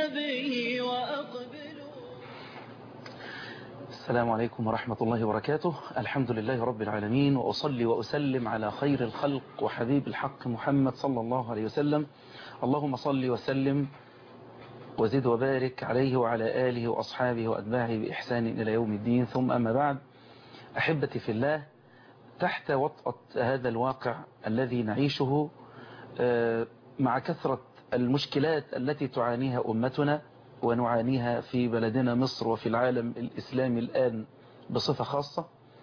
به وأقبلوا السلام عليكم ورحمة الله وبركاته الحمد لله رب العالمين وأصلي وأسلم على خير الخلق وحبيب الحق محمد صلى الله عليه وسلم اللهم صل وسلم وزد وبارك عليه وعلى آله وأصحابه وأتباعه بإحسان إلى يوم الدين ثم أما بعد أحبتي في الله تحت وطأة هذا الواقع الذي نعيشه مع كثرة المشكلات التي تعانيها أمتنا ونعانيها في بلدنا مصر وفي العالم الإسلامي الآن بصفة خاصة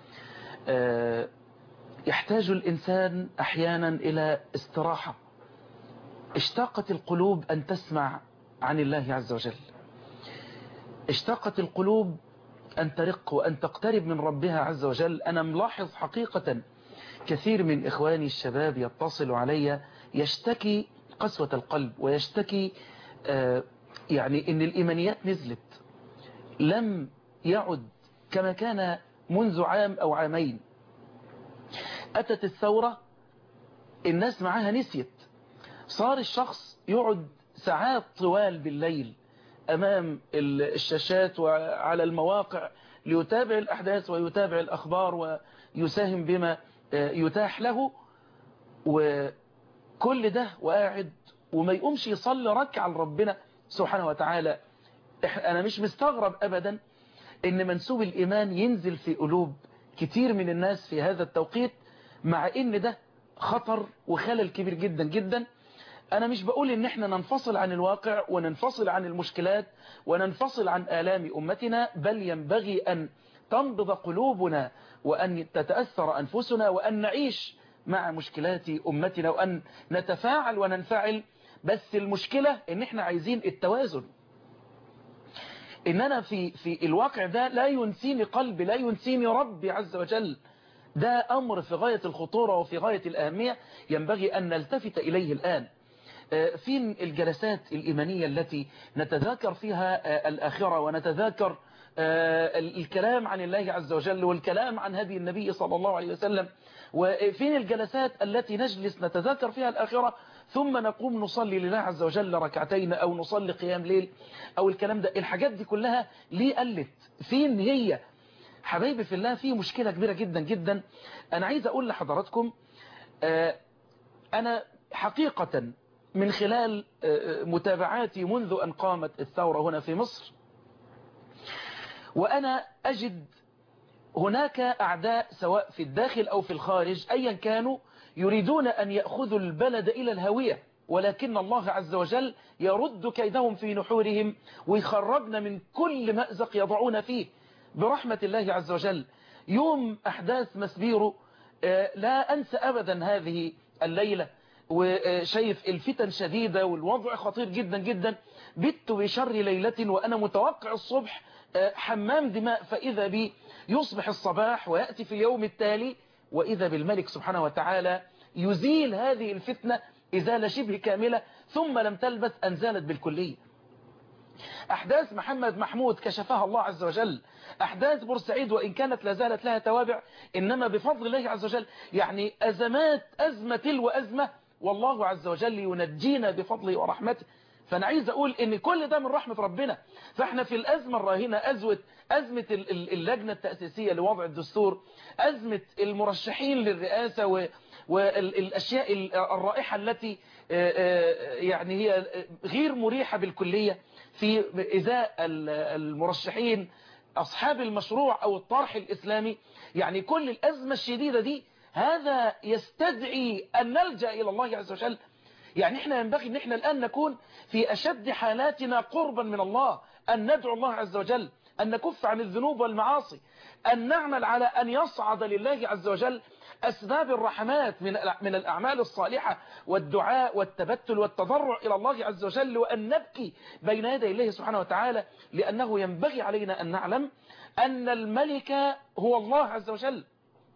يحتاج الإنسان أحيانا إلى استراحة اشتاقت القلوب أن تسمع عن الله عز وجل اشتاقت القلوب أن ترق وأن تقترب من ربها عز وجل أنا ملاحظ حقيقة كثير من إخواني الشباب يتصل علي يشتكي قسوة القلب ويشتكي آه يعني ان الإيمانيات نزلت لم يعد كما كان منذ عام أو عامين أتت الثورة الناس معاها نسيت صار الشخص يقعد ساعات طوال بالليل أمام الشاشات وعلى المواقع ليتابع الأحداث ويتابع الأخبار ويساهم بما يتاح له وكل ده وقاعد وما يقومش يصلي ركعة لربنا سبحانه وتعالى أنا مش مستغرب أبدا إن منسوب الإيمان ينزل في قلوب كتير من الناس في هذا التوقيت مع إن ده خطر وخلل كبير جدا جدا أنا مش بقول إن إحنا ننفصل عن الواقع وننفصل عن المشكلات وننفصل عن آلام أمتنا بل ينبغي أن تنبض قلوبنا وأن تتأثر أنفسنا وأن نعيش مع مشكلات أمتنا وأن نتفاعل وننفعل بس المشكلة إن إحنا عايزين التوازن إن أنا في, في الواقع ده لا ينسيني قلبي لا ينسيني ربي عز وجل ده أمر في غاية الخطورة وفي غاية الأهمية ينبغي أن نلتفت إليه الآن في الجلسات الإيمانية التي نتذاكر فيها الآخرة ونتذاكر الكلام عن الله عز وجل والكلام عن هدي النبي صلى الله عليه وسلم وفين الجلسات التي نجلس نتذاكر فيها الآخرة ثم نقوم نصلي لله عز وجل ركعتين أو نصلي قيام ليل أو الكلام ده الحاجات دي كلها ليه قلت فين هي حبايبي في الله في مشكلة كبيرة جدا جدا أنا عايز أقول لحضراتكم أنا حقيقة من خلال متابعاتي منذ أن قامت الثورة هنا في مصر وأنا أجد هناك أعداء سواء في الداخل أو في الخارج أيا كانوا يريدون أن يأخذوا البلد إلى الهوية ولكن الله عز وجل يرد كيدهم في نحورهم ويخرجنا من كل مأزق يضعون فيه برحمة الله عز وجل يوم أحداث مسبيرو لا أنسى أبدا هذه الليلة وشايف الفتن شديدة والوضع خطير جدا جدا بت بشر ليلة وأنا متوقع الصبح حمام دماء فإذا بي يصبح الصباح ويأتي في اليوم التالي وإذا بالملك سبحانه وتعالى يزيل هذه الفتنة إزالة شبه كاملة ثم لم تلبث أن زالت بالكلية أحداث محمد محمود كشفها الله عز وجل أحداث بورسعيد وإن كانت لا زالت لها توابع إنما بفضل الله عز وجل يعني أزمات أزمة تلو أزمة والله عز وجل ينجينا بفضله ورحمته فأنا عايز أقول إن كل ده من رحمة ربنا فإحنا في الأزمة الراهنة أزمة, أزمة اللجنة التأسيسية لوضع الدستور أزمة المرشحين للرئاسة والأشياء الرائحة التي يعني هي غير مريحة بالكلية في إزاء المرشحين أصحاب المشروع أو الطرح الإسلامي يعني كل الأزمة الشديدة دي هذا يستدعي أن نلجأ إلى الله عز وجل يعني احنا ينبغي ان احنا الآن نكون في أشد حالاتنا قربا من الله أن ندعو الله عز وجل أن نكف عن الذنوب والمعاصي أن نعمل على أن يصعد لله عز وجل أسباب الرحمات من من الأعمال الصالحة والدعاء والتبتل والتضرع إلى الله عز وجل وأن نبكي بين يدي الله سبحانه وتعالى لأنه ينبغي علينا أن نعلم أن الملك هو الله عز وجل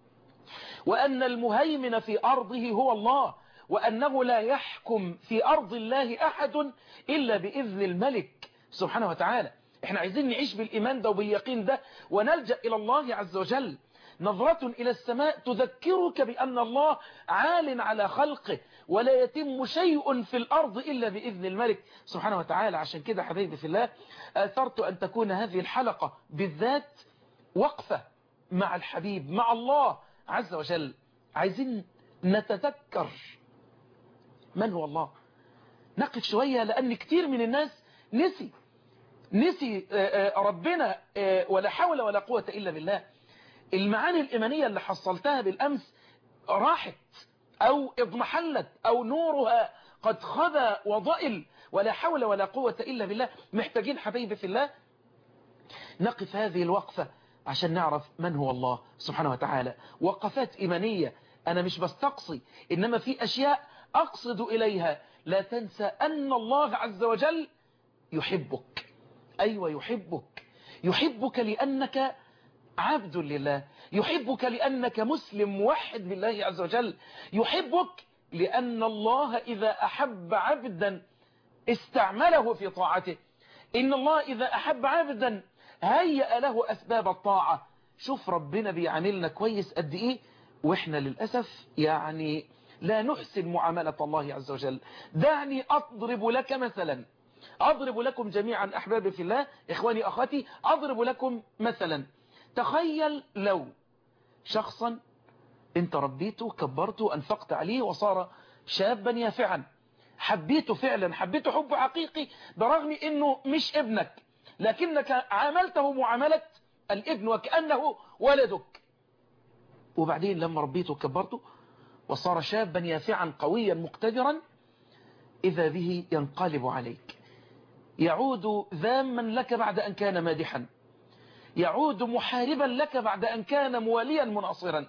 وأن المهيمن في أرضه هو الله وأنه لا يحكم في أرض الله أحد إلا بإذن الملك سبحانه وتعالى احنا عايزين نعيش بالإيمان ده وباليقين ده ونلجأ إلى الله عز وجل نظرة إلى السماء تذكرك بأن الله عال على خلقه ولا يتم شيء في الأرض إلا بإذن الملك سبحانه وتعالى عشان كده حبيبي في الله أثرت أن تكون هذه الحلقة بالذات وقفة مع الحبيب مع الله عز وجل عايزين نتذكر من هو الله نقف شوية لأن كتير من الناس نسي نسي ربنا ولا حول ولا قوة إلا بالله المعاني الإيمانية اللي حصلتها بالأمس راحت أو اضمحلت أو نورها قد خذى وضئل ولا حول ولا قوة إلا بالله محتاجين حبيبي في الله نقف هذه الوقفة عشان نعرف من هو الله سبحانه وتعالى وقفات إيمانية أنا مش بستقصي إنما في أشياء أقصد إليها لا تنسى أن الله عز وجل يحبك أيوة يحبك يحبك لأنك عبد لله يحبك لأنك مسلم موحد بالله عز وجل يحبك لأن الله إذا أحب عبدا استعمله في طاعته إن الله إذا أحب عبدا هيأ له أسباب الطاعة شوف ربنا بيعاملنا كويس قد إيه وإحنا للأسف يعني لا نحسن معاملة الله عز وجل دعني أضرب لك مثلا أضرب لكم جميعا أحبابي في الله إخواني أخواتي أضرب لكم مثلا تخيل لو شخصا انت ربيته كبرته أنفقت عليه وصار شابا يافعا حبيته فعلا حبيته حب حقيقي برغم انه مش ابنك لكنك عاملته معاملة الابن وكأنه ولدك وبعدين لما ربيته كبرته وصار شابا يافعا قويا مقتدرا إذا به ينقلب عليك يعود ذاما لك بعد أن كان مادحا يعود محاربا لك بعد أن كان مواليا مناصرا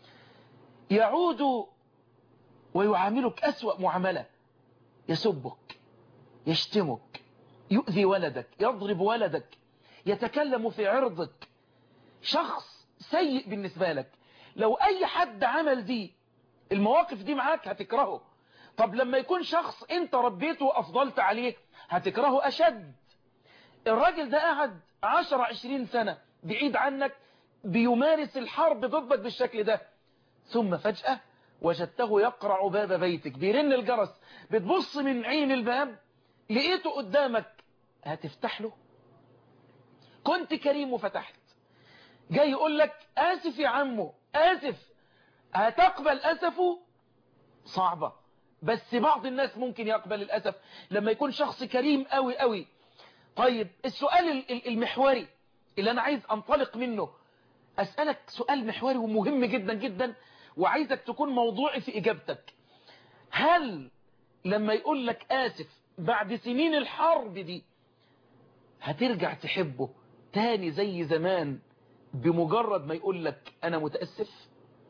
يعود ويعاملك أسوأ معاملة يسبك يشتمك يؤذي ولدك يضرب ولدك يتكلم في عرضك شخص سيء بالنسبة لك لو أي حد عمل دي المواقف دي معاك هتكرهه طب لما يكون شخص انت ربيته وأفضلت عليه هتكرهه أشد الراجل ده قاعد 10 20 سنة بعيد عنك بيمارس الحرب ضدك بالشكل ده ثم فجأة وجدته يقرع باب بيتك بيرن الجرس بتبص من عين الباب لقيته قدامك هتفتح له كنت كريم وفتحت جاي يقول لك آسف يا عمو آسف هتقبل أسفه صعبة بس بعض الناس ممكن يقبل الأسف لما يكون شخص كريم قوي قوي طيب السؤال المحوري اللي أنا عايز أنطلق منه أسألك سؤال محوري ومهم جدا جدا وعايزك تكون موضوعي في إجابتك هل لما يقول لك آسف بعد سنين الحرب دي هترجع تحبه تاني زي زمان بمجرد ما يقول لك أنا متأسف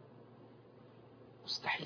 مستحيل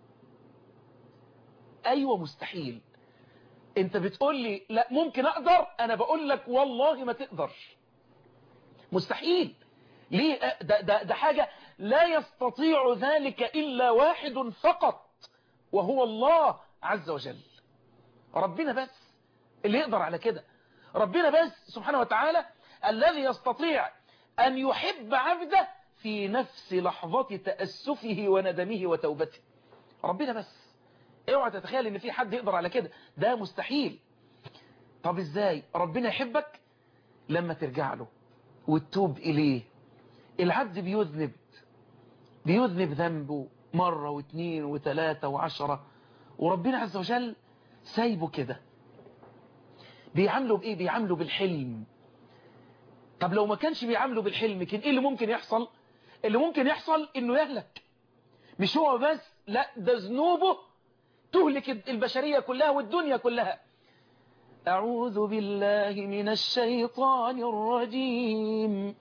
أيوة مستحيل انت بتقول لي لا ممكن أقدر أنا بقول لك والله ما تقدر مستحيل ليه ده, ده, ده حاجة لا يستطيع ذلك إلا واحد فقط وهو الله عز وجل ربنا بس اللي يقدر على كده ربنا بس سبحانه وتعالى الذي يستطيع أن يحب عبده في نفس لحظة تأسفه وندمه وتوبته ربنا بس اوعى تتخيل ان في حد يقدر على كده ده مستحيل طب ازاي ربنا يحبك لما ترجع له وتتوب اليه العبد بيذنب بيذنب ذنبه مرة واثنين وثلاثة وعشرة وربنا عز وجل سايبه كده بيعامله بإيه بيعامله بالحلم طب لو ما كانش بيعامله بالحلم كان إيه اللي ممكن يحصل اللي ممكن يحصل إنه يهلك مش هو بس لا ده ذنوبه تهلك البشرية كلها والدنيا كلها أعوذ بالله من الشيطان الرجيم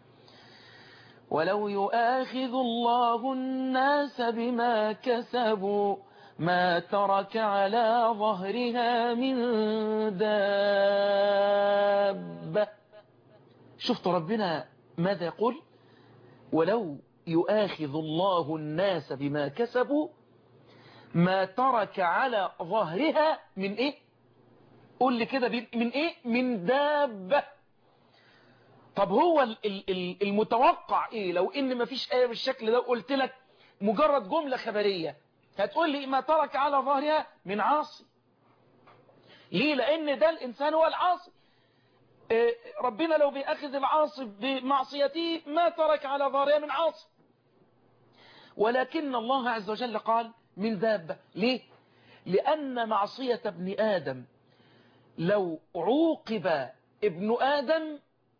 ولو يؤاخذ الله الناس بما كسبوا ما ترك على ظهرها من دابة شفت ربنا ماذا يقول ولو يؤاخذ الله الناس بما كسبوا ما ترك على ظهرها من ايه قول لي كده من ايه من دابة طب هو ال- ال- ال- المتوقع ايه لو ان مفيش آية بالشكل ده قلت لك مجرد جملة خبرية هتقول لي ما ترك على ظهرها من عاصي ليه لان ده الانسان هو العاصي آه، ربنا لو بيأخذ العاصي بمعصيته ما ترك على ظهرها من عاصي ولكن الله عز وجل قال من دابة ليه لأن معصية ابن آدم لو عوقب ابن آدم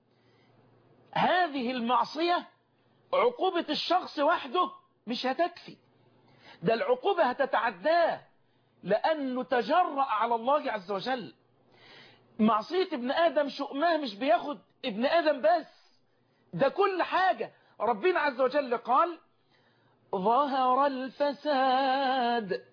هذه المعصية عقوبة الشخص وحده مش هتكفي ده العقوبة هتتعداه لأنه تجرأ على الله عز وجل معصية ابن آدم شؤماه مش بياخد ابن آدم بس ده كل حاجة ربنا عز وجل قال ظهر الفساد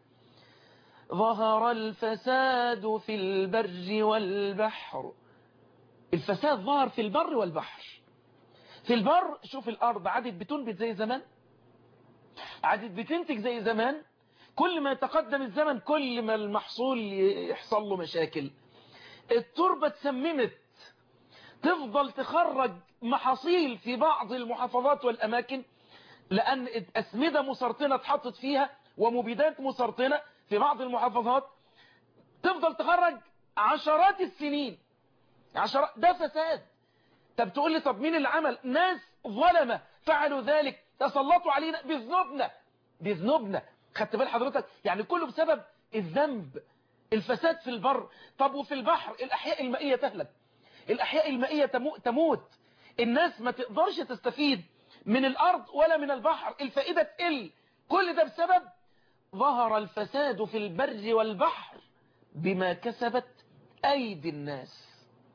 ظهر الفساد في البر والبحر الفساد ظهر في البر والبحر في البر شوف الأرض عادت بتنبت زي زمان عادت بتنتج زي زمان كل ما يتقدم الزمن كل ما المحصول يحصل له مشاكل التربة تسممت تفضل تخرج محاصيل في بعض المحافظات والأماكن لأن أسمدة مسرطنة اتحطت فيها ومبيدات مسرطنة في بعض المحافظات تفضل تخرج عشرات السنين عشرات ده فساد طب تقول لي طب مين اللي عمل ناس ظلمة فعلوا ذلك تسلطوا علينا بذنوبنا بذنوبنا خدت بال حضرتك يعني كله بسبب الذنب الفساد في البر طب وفي البحر الأحياء المائية تهلك الأحياء المائية تمو- تموت الناس ما تقدرش تستفيد من الأرض ولا من البحر الفائدة تقل كل ده بسبب ظهر الفساد في البر والبحر بما كسبت أيدي الناس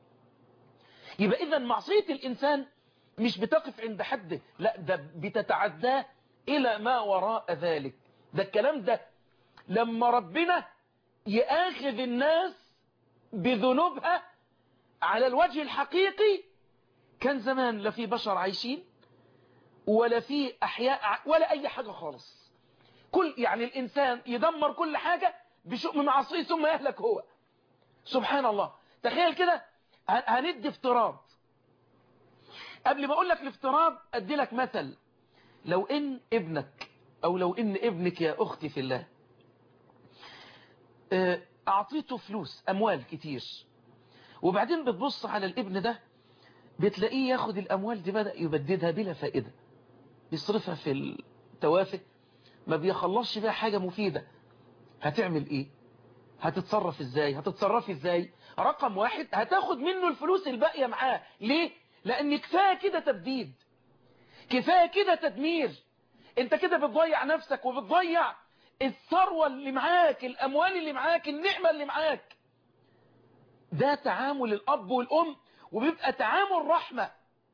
يبقى إذا معصية الإنسان مش بتقف عند حده لا ده بتتعداه إلى ما وراء ذلك ده الكلام ده لما ربنا يآخذ الناس بذنوبها على الوجه الحقيقي كان زمان لا في بشر عايشين ولا في أحياء ع- ولا أي حاجة خالص كل يعني الإنسان يدمر كل حاجة بشؤم معصيه ثم يهلك هو سبحان الله تخيل كده هن- هندي افتراض قبل ما اقول لك الافتراض ادي لك مثل لو ان ابنك او لو ان ابنك يا اختي في الله اه، اعطيته فلوس اموال كتير وبعدين بتبص على الابن ده بتلاقيه ياخد الاموال دي بدأ يبددها بلا فائدة بيصرفها في التوافه ما بيخلصش بيها حاجة مفيدة هتعمل ايه هتتصرف ازاي هتتصرفي ازاي رقم واحد هتاخد منه الفلوس الباقية معاه ليه لان كفاية كده تبديد كفاية كده تدمير انت كده بتضيع نفسك وبتضيع الثروة اللي معاك الاموال اللي معاك النعمة اللي معاك ده تعامل الاب والام وبيبقى تعامل رحمة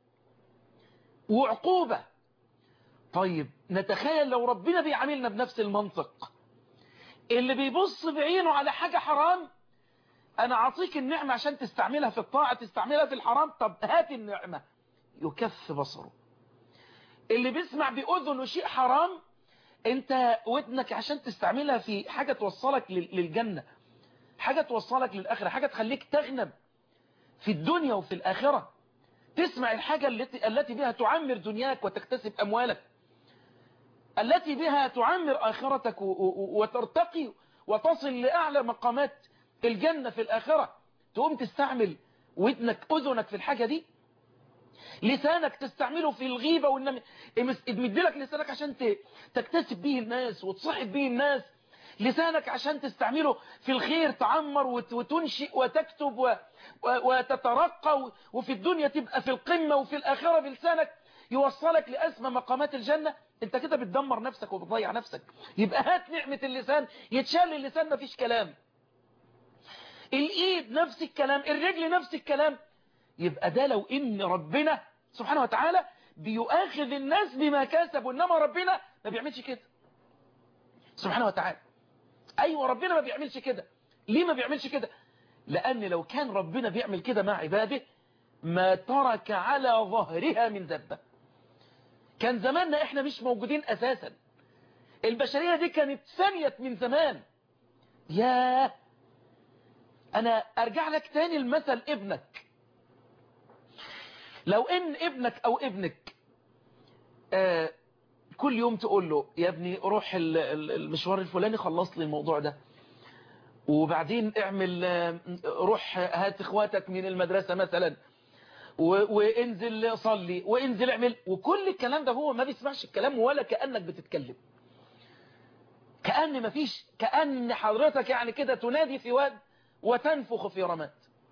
وعقوبة طيب نتخيل لو ربنا بيعاملنا بنفس المنطق اللي بيبص بعينه على حاجة حرام انا اعطيك النعمة عشان تستعملها في الطاعة تستعملها في الحرام طب هات النعمة يكف بصره اللي بيسمع بأذنه شيء حرام انت ودنك عشان تستعملها في حاجة توصلك لل- للجنة حاجة توصلك للآخرة حاجة تخليك تغنم في الدنيا وفي الآخرة تسمع الحاجة التي, التي بها تعمر دنياك وتكتسب أموالك التي بها تعمر آخرتك و- و- وترتقي وتصل لأعلى مقامات الجنة في الآخرة تقوم تستعمل ودنك أذنك في الحاجة دي لسانك تستعمله في الغيبة والنم مديلك لسانك عشان ت- تكتسب به الناس وتصحب به الناس لسانك عشان تستعمله في الخير تعمر وت- وتنشئ وتكتب و- و- وتترقى و- وفي الدنيا تبقى في القمة وفي الآخرة بلسانك يوصلك لأسمى مقامات الجنة انت كده بتدمر نفسك وبتضيع نفسك يبقى هات نعمة اللسان يتشال اللسان مفيش كلام الايد نفس الكلام الرجل نفس الكلام يبقى ده لو ان ربنا سبحانه وتعالى بيؤاخذ الناس بما كسبوا انما ربنا ما بيعملش كده سبحانه وتعالى ايوه ربنا ما بيعملش كده ليه ما بيعملش كده لان لو كان ربنا بيعمل كده مع عباده ما ترك على ظهرها من دبة كان زماننا احنا مش موجودين اساسا البشرية دي كانت ثانية من زمان ياه انا ارجع لك تاني المثل ابنك لو ان ابنك او ابنك آه كل يوم تقول له يا ابني روح ال- ال- المشوار الفلاني خلص لي الموضوع ده وبعدين اعمل آه، روح هات اخواتك من المدرسة مثلا و- وانزل صلي وانزل اعمل وكل الكلام ده هو ما بيسمعش الكلام ولا كأنك بتتكلم كأن ما فيش كأن حضرتك يعني كده تنادي في واد وتنفخ في رماد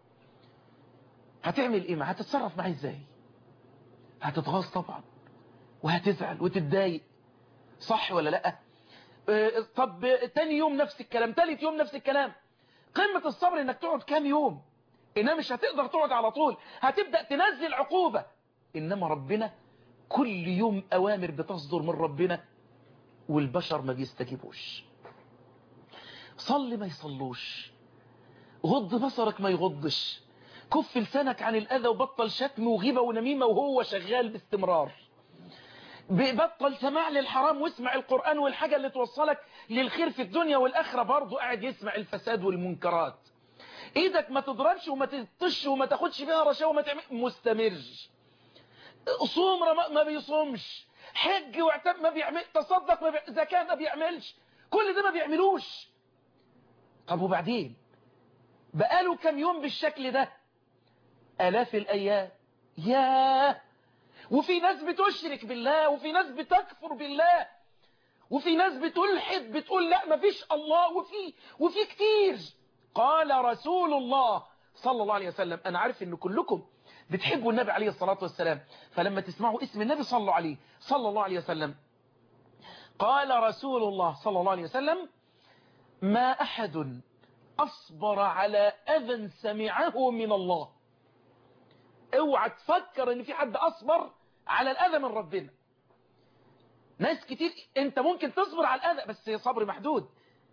هتعمل ايه معاه هتتصرف معاه ازاي هتتغاظ طبعا وهتزعل وتتضايق صح ولا لا آه، طب تاني يوم نفس الكلام تالت يوم نفس الكلام قمة الصبر انك تقعد كام يوم انما مش هتقدر تقعد على طول هتبدأ تنزل عقوبة انما ربنا كل يوم اوامر بتصدر من ربنا والبشر ما بيستجيبوش صل ما يصلوش غض بصرك ما يغضش كف لسانك عن الأذى وبطل شتم وغيبة ونميمة وهو شغال باستمرار بطل سماع للحرام واسمع القرآن والحاجة اللي توصلك للخير في الدنيا والآخرة برضو قاعد يسمع الفساد والمنكرات ايدك ما تضربش وما تطش وما تاخدش فيها رشاوى وما تعمل مستمر صوم رم- ما بيصومش حج واعتب ما بيعمل تصدق ما بي... زكاة ما بيعملش كل ده ما بيعملوش طب وبعدين بقاله كم يوم بالشكل ده آلاف الأيام ياه وفي ناس بتشرك بالله وفي ناس بتكفر بالله وفي ناس بتلحد بتقول لا مفيش الله وفي وفي كتير قال رسول الله صلى الله عليه وسلم أنا عارف أن كلكم بتحبوا النبي عليه الصلاة والسلام فلما تسمعوا اسم النبي صلوا عليه صلى الله عليه وسلم قال رسول الله صلى الله عليه وسلم ما أحد أصبر على أذى سمعه من الله اوعى تفكر ان في حد أصبر على الأذى من ربنا ناس كتير انت ممكن تصبر على الأذى بس صبر محدود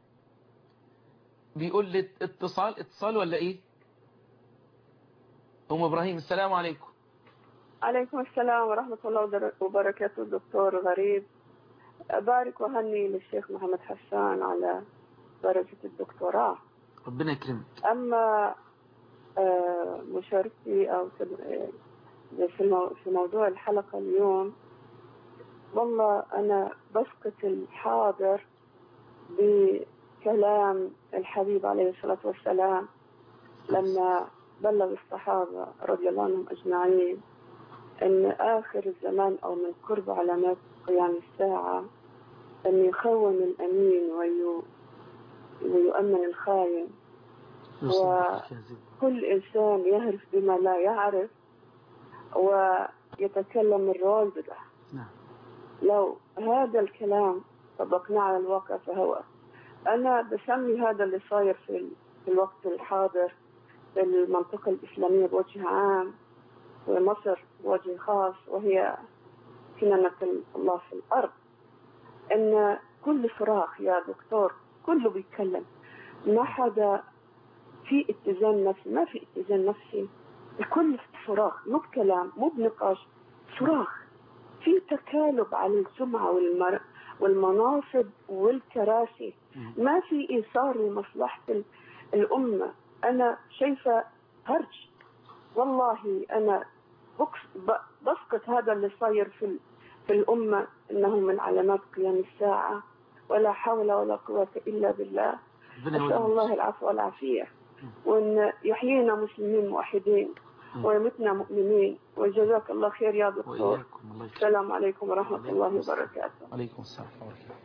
بيقول لي اتصال اتصال ولا ايه ام ابراهيم السلام عليكم عليكم السلام ورحمة الله ودر- وبركاته دكتور غريب أبارك وهني للشيخ محمد حسان على درجة الدكتوراه ربنا يكرمك أما آه، مشاركتي أو تد- آه، في المو- في موضوع الحلقة اليوم والله أنا بسقط الحاضر بكلام الحبيب عليه الصلاة والسلام لما بلغ الصحابة رضي الله عنهم أجمعين أن آخر الزمان أو من قرب علامات قيام الساعة أن يخون الأمين ويو ويؤمن الخاين كل إنسان يهرف بما لا يعرف ويتكلم الرول بده نعم لو هذا الكلام طبقناه على الواقع فهو أنا بسمي هذا اللي صاير في ال- في الوقت الحاضر في المنطقة الإسلامية بوجه عام ومصر بوجه خاص وهي كننة الله في الأرض إن كل فراغ يا دكتور كله بيتكلم ما حدا في اتزان نفسي ما في اتزان نفسي الكل فراغ مو بكلام مو بنقاش فراغ في تكالب على السمعة والمر... والمناصب والكراسي ما في إيثار لمصلحة ال- الأمة أنا شايفة هرج والله أنا بقص- ب- بسقط هذا اللي صاير في ال- في الأمة إنه من علامات قيام الساعة ولا حول ولا قوة إلا بالله ربنا أسأل الله يوليك العفو والعافية وأن يحيينا مسلمين موحدين ويمتنا مؤمنين وجزاك الله خير يا دكتور وإياكم الله يكرمك السلام عليكم ورحمة وعليكم الله السلام. وبركاته عليكم السلام ورحمة الله وبركاته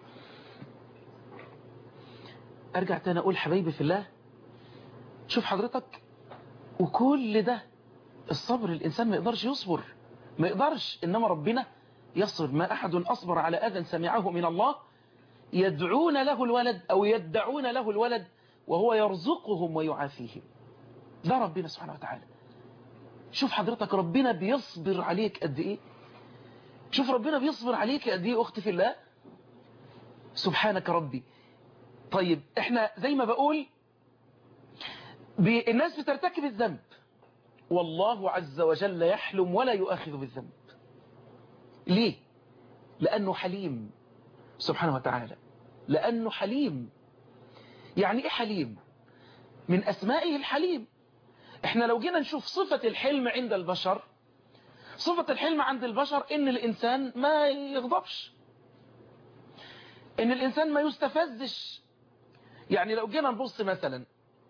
ارجع تاني اقول حبايبي في الله شوف حضرتك وكل ده الصبر الانسان ما يقدرش يصبر ما يقدرش انما ربنا يصبر ما احد اصبر على اذى سمعه من الله يدعون له الولد او يدعون له الولد وهو يرزقهم ويعافيهم ده ربنا سبحانه وتعالى شوف حضرتك ربنا بيصبر عليك قد ايه شوف ربنا بيصبر عليك قد ايه اختي في الله سبحانك ربي طيب احنا زي ما بقول ب- الناس بترتكب الذنب والله عز وجل يحلم ولا يؤاخذ بالذنب ليه لأنه حليم سبحانه وتعالى لأنه حليم يعني ايه حليم من أسمائه الحليم احنا لو جينا نشوف صفة الحلم عند البشر صفة الحلم عند البشر ان الانسان ما يغضبش ان الانسان ما يستفزش يعني لو جينا نبص مثلا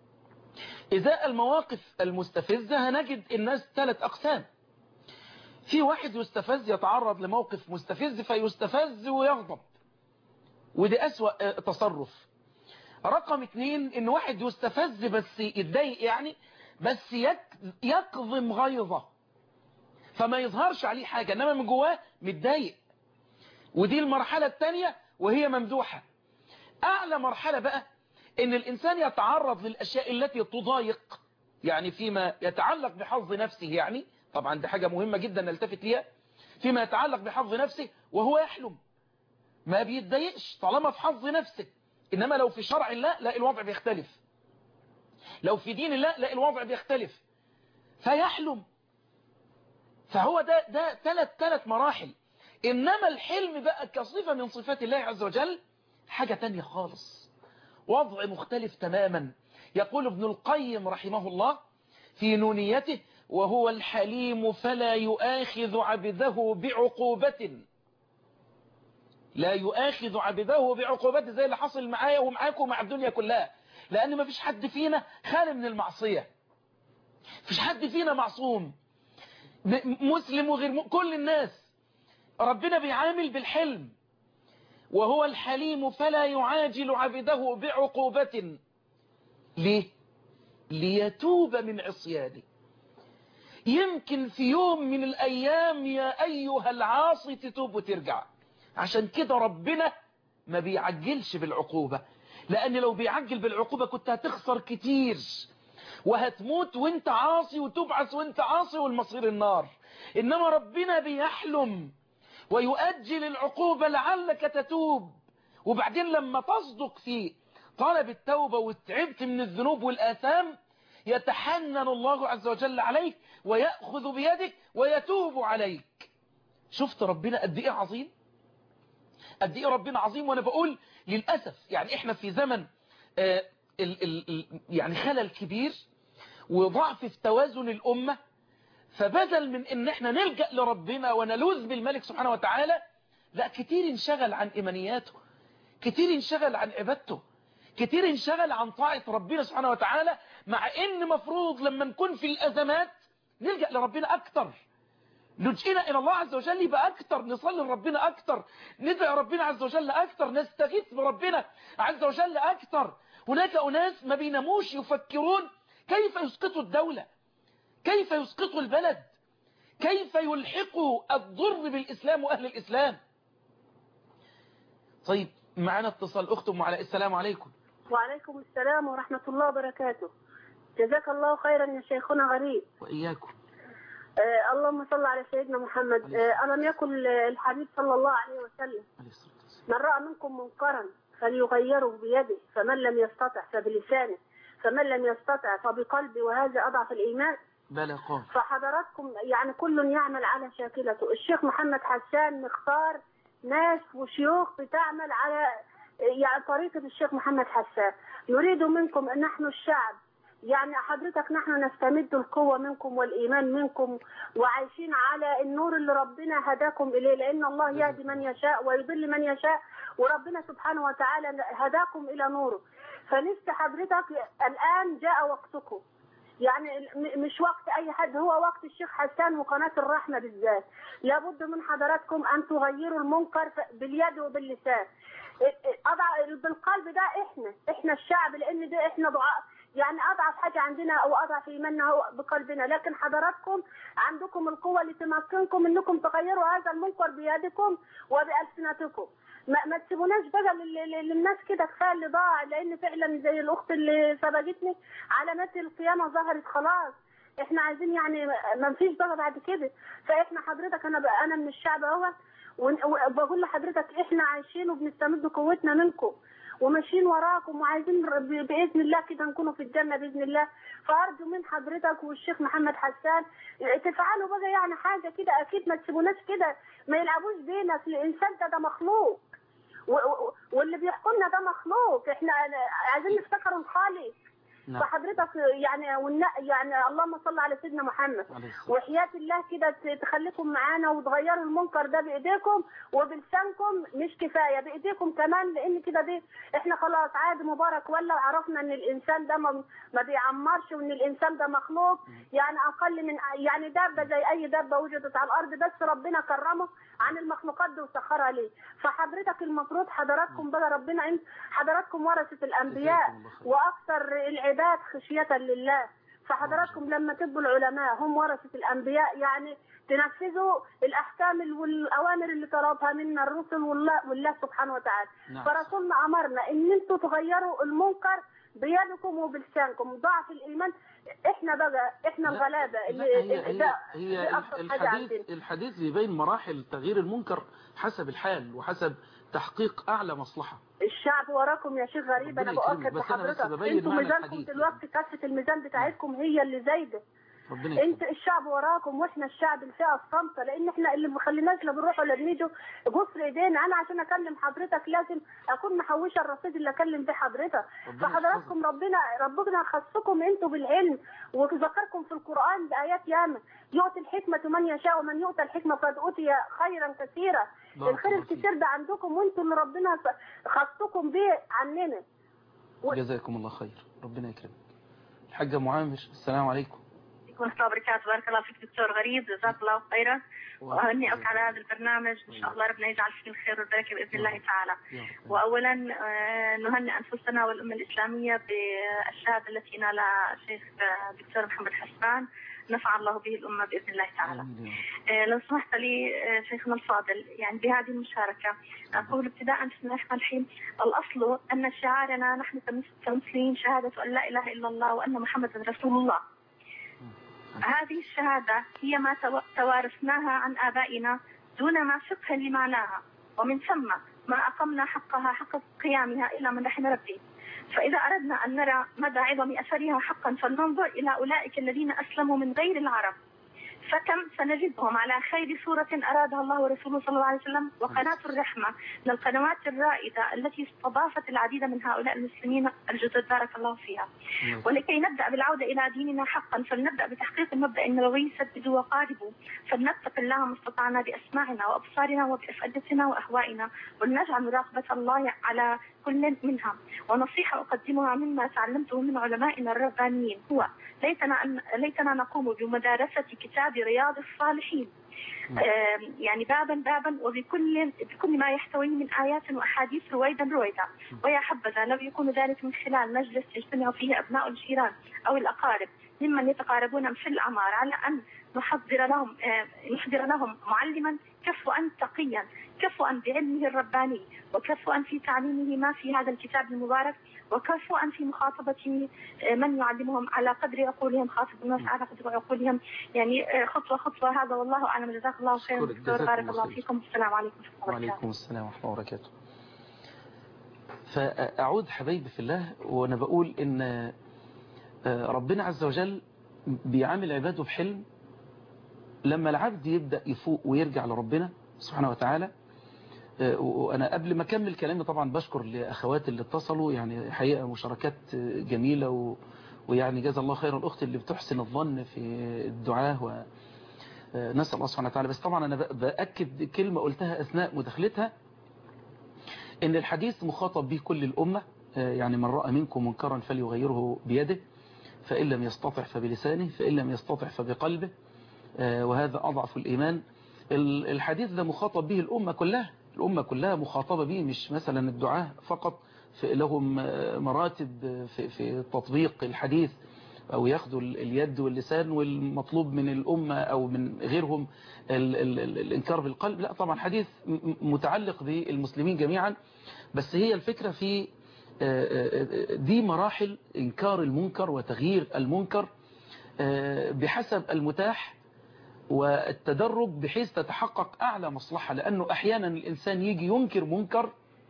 إذا المواقف المستفزة هنجد الناس ثلاث أقسام في واحد يستفز يتعرض لموقف مستفز فيستفز ويغضب ودي أسوأ تصرف رقم اتنين ان واحد يستفز بس يتضايق يعني بس يكظم غيظه فما يظهرش عليه حاجة انما من جواه متضايق ودي المرحلة الثانية وهي ممدوحة اعلى مرحلة بقى ان الانسان يتعرض للاشياء التي تضايق يعني فيما يتعلق بحظ نفسه يعني طبعا دي حاجة مهمة جدا نلتفت ليها فيما يتعلق بحظ نفسه وهو يحلم ما بيتضايقش طالما في حظ نفسه انما لو في شرع الله لا الوضع بيختلف لو في دين الله لا الوضع بيختلف فيحلم فهو ده ده ثلاث ثلاث مراحل انما الحلم بقى كصفة من صفات الله عز وجل حاجة تانية خالص وضع مختلف تماما يقول ابن القيم رحمه الله في نونيته وهو الحليم فلا يؤاخذ عبده بعقوبة لا يؤاخذ عبده بعقوبة زي اللي حصل معايا ومعاكم مع الدنيا كلها لأن ما فيش حد فينا خالي من المعصية فيش حد فينا معصوم مسلم وغير م... كل الناس ربنا بيعامل بالحلم وهو الحليم فلا يعاجل عبده بعقوبة ليه ليتوب من عصيانه يمكن في يوم من الأيام يا أيها العاصي تتوب وترجع عشان كده ربنا ما بيعجلش بالعقوبة لأن لو بيعجل بالعقوبة كنت هتخسر كتير وهتموت وانت عاصي وتبعث وانت عاصي والمصير النار إنما ربنا بيحلم ويؤجل العقوبة لعلك تتوب وبعدين لما تصدق في طلب التوبة وتعبت من الذنوب والآثام يتحنن الله عز وجل عليك ويأخذ بيدك ويتوب عليك شفت ربنا قد ايه عظيم قد ايه ربنا عظيم وانا بقول للأسف يعني احنا في زمن آه ال ال ال يعني خلل كبير وضعف في توازن الأمة فبدل من ان احنا نلجأ لربنا ونلوذ بالملك سبحانه وتعالى لا كتير انشغل عن إيمانياته كتير انشغل عن عبادته كتير انشغل عن طاعة ربنا سبحانه وتعالى مع ان مفروض لما نكون في الأزمات نلجأ لربنا أكتر لجئنا إلى الله عز وجل يبقى أكتر نصلي لربنا أكتر ندعي ربنا عز وجل أكتر نستغيث بربنا عز وجل أكتر هناك أناس ما بيناموش يفكرون كيف يسقطوا الدولة كيف يسقطوا البلد كيف يلحقوا الضر بالإسلام وأهل الإسلام طيب معنا اتصال أخت أم علاء السلام عليكم وعليكم السلام ورحمة الله وبركاته جزاك الله خيرا يا شيخنا غريب وإياكم آه اللهم صل على سيدنا محمد آه ألم يكن الحبيب صلى الله عليه وسلم عليه الصلاة والسلام من رأى منكم منكرا فليغيره بيده فمن لم يستطع فبلسانه فمن لم يستطع فبقلبه وهذا أضعف الإيمان بلى قال فحضراتكم يعني كل يعمل على شاكلته الشيخ محمد حسان مختار ناس وشيوخ بتعمل على يعني طريقة الشيخ محمد حسان نريد منكم أن نحن الشعب يعني حضرتك نحن نستمد القوة منكم والإيمان منكم وعايشين على النور اللي ربنا هداكم إليه لأن الله يهدي من يشاء ويضل من يشاء وربنا سبحانه وتعالى هداكم إلى نوره فنفس حضرتك الآن جاء وقتكم يعني مش وقت اي حد هو وقت الشيخ حسان وقناة الرحمة بالذات لابد من حضراتكم ان تغيروا المنكر باليد وباللسان اضع بالقلب ده احنا احنا الشعب لان ده احنا ضعاف يعني اضعف حاجة عندنا او اضعف ايماننا هو بقلبنا لكن حضراتكم عندكم القوة اللي تمكنكم انكم تغيروا هذا المنكر بيدكم وبألسنتكم ما, ما تسيبوناش بقى للناس كده كفايه اللي ضاع لان فعلا زي الاخت اللي سبقتني علامات القيامه ظهرت خلاص احنا عايزين يعني ما فيش بقى بعد كده فاحنا حضرتك انا بقى انا من الشعب اهو وبقول لحضرتك احنا عايشين وبنستمد قوتنا منكم وماشيين وراكم وعايزين باذن الله كده نكونوا في الجنه باذن الله فارجو من حضرتك والشيخ محمد حسان تفعلوا بقى يعني حاجه كده اكيد ما تسيبوناش كده ما يلعبوش بينا في الانسان ده ده مخلوق واللي بيحكمنا ده مخلوق احنا عايزين نفتكر الخالق نعم. فحضرتك يعني والن- يعني اللهم صل على سيدنا محمد عليه الصلاة وحياة الله كده ت- تخليكم معانا وتغيروا المنكر ده بايديكم وبلسانكم مش كفايه بايديكم كمان لان كده دي احنا خلاص عاد مبارك ولا عرفنا ان الانسان ده ما, ما بيعمرش وان الانسان ده مخلوق يعني اقل من يعني دابه زي اي دابه وجدت على الارض بس ربنا كرمه عن المخلوقات دي وسخرها ليه فحضرتك المفروض حضراتكم بقى ربنا انت حضراتكم ورثه الانبياء جزاكم الله خير. واكثر العباد خشيه لله فحضراتكم لما تبقوا العلماء هم ورثة الأنبياء يعني تنفذوا الأحكام ال- والأوامر اللي طلبها منا الرسل والله, والله سبحانه وتعالى نعم. فرسولنا أمرنا إن أنتوا تغيروا المنكر بيدكم وبلسانكم ضعف الإيمان إحنا بقى إحنا لا، الغلابة لا اللي هي, هي, ده- هي دي أبسط حاجة الحديث عندنا. الحديث بيبين مراحل تغيير المنكر حسب الحال وحسب تحقيق أعلى مصلحة الشعب وراكم يا شيخ غريب انا ربنا يكرمك، باكد بس أنا بس لحضرتك ببين انتوا معنى ميزانكم الحديث دلوقتي كافه الميزان بتاعتكم هي اللي زايده ربنا انت يكرمك. الشعب وراكم واحنا الشعب الفئه الصامته لان احنا اللي ما خليناش لا بنروح ولا بنيجوا جسر ايدينا انا عشان اكلم حضرتك لازم اكون محوشه الرصيد اللي اكلم بيه حضرتك ربنا فحضراتكم ربنا ربنا خصكم انتوا بالعلم وذكركم في القران بايات ياما يؤتي الحكمه من يشاء ومن يؤتى الحكمه فقد اوتي خيرا كثيرا بارك الخير الله فيك. الكثير ده عندكم وانتوا اللي ربنا خصكم بيه عننا جزاكم الله خير ربنا يكرمك الحاجة معامر السلام عليكم عليكم السلام وبركاته بارك الله فيك دكتور غريب جزاك الله خيرا وأهنئك على هذا البرنامج إن شاء الله ربنا يجعل فيه الخير والبركة بإذن الله تعالى يا رب. وأولا آه، نهنئ أنفسنا والأمة الإسلامية بالشهادة التي نالها الشيخ آه، دكتور محمد حسان نفع الله به الأمة بإذن الله تعالى آمين يا رب. آه، لو سمحت لي آه، شيخنا الفاضل يعني بهذه المشاركة أقول ابتداء بسم الله الرحمن الرحيم الأصل أن شعارنا نحن كمس- كمسلمين شهادة أن لا إله إلا الله وأن محمدا رسول الله هذه الشهادة هي ما تو- توارثناها عن آبائنا دون ما فقه لمعناها ومن ثم ما أقمنا حقها حق قيامها إلى من رحم ربي فإذا أردنا أن نرى مدى عظم أثرها حقا فلننظر إلى أولئك الذين أسلموا من غير العرب فكم سنجدهم على خير صورة أرادها الله ورسوله صلى الله عليه وسلم وقناة الرحمة من القنوات الرائدة التي استضافت العديد من هؤلاء المسلمين الجدد بارك الله فيها ولكي نبدأ بالعودة إلى ديننا حقا فلنبدأ بتحقيق المبدأ النبوي سددوا وقاربوا فلنتق الله ما استطعنا بأسماعنا وأبصارنا وبأفئدتنا وأهوائنا ولنجعل مراقبة الله على كل منها ونصيحة أقدمها مما تعلمته من علمائنا الربانيين هو ليتنا أن ليتنا نقوم بمدارسة كتاب رياض الصالحين آم، يعني بابا بابا وبكل بكل ما يحتويه من آيات وأحاديث رويدا رويدا ويا حبذا لو يكون ذلك من خلال مجلس يجتمع فيه أبناء الجيران أو الأقارب ممن يتقاربون في الأعمار على أن نحضر لهم آه، نحضر لهم معلما كفوا تقيا كفوا بعلمه الرباني وكفوا في تعليمه ما في هذا الكتاب المبارك وكفوا في مخاطبة آه، من يعلمهم على قدر عقولهم خاطب الناس على قدر عقولهم يعني آه، خطوة خطوة هذا والله أعلم جزاك الله خيرا أشكرك، دكتور جزاكم بارك الله الله خير. فيكم السلام عليكم ورحمة الله وبركاته وعليكم السلام ورحمة الله وبركاته فأعود حبايبي في الله وأنا بقول إن آه، ربنا عز وجل بيعامل عباده بحلم لما العبد يبدأ يفوق ويرجع لربنا سبحانه وتعالى آه، وأنا قبل ما أكمل كلامي طبعا بشكر لأخوات اللي اتصلوا يعني حقيقة مشاركات آه، جميلة و ويعني جزا الله خير الأخت اللي بتحسن الظن في الدعاء و آه، نسأل الله سبحانه وتعالى بس طبعا أنا ب- بأكد كلمة قلتها أثناء مداخلتها إن الحديث مخاطب به كل الأمة آه، يعني من رأى منكم منكرا فليغيره بيده فإن لم يستطع فبلسانه فإن لم يستطع فبقلبه آه، وهذا أضعف الإيمان ال- الحديث ده مخاطب به الأمة كلها الأمة كلها مخاطبة به مش مثلا الدعاة فقط في لهم آه، مراتب آه، في, في تطبيق الحديث أو ياخدوا ال- اليد واللسان والمطلوب من الأمة أو من غيرهم ال ال ال الإنكار بالقلب لا طبعا حديث م- م- متعلق بالمسلمين جميعا بس هي الفكرة في آه، آه، آه، دي مراحل إنكار المنكر وتغيير المنكر آه، بحسب المتاح والتدرج بحيث تتحقق أعلى مصلحة لأنه أحيانا الإنسان يجي ينكر منكر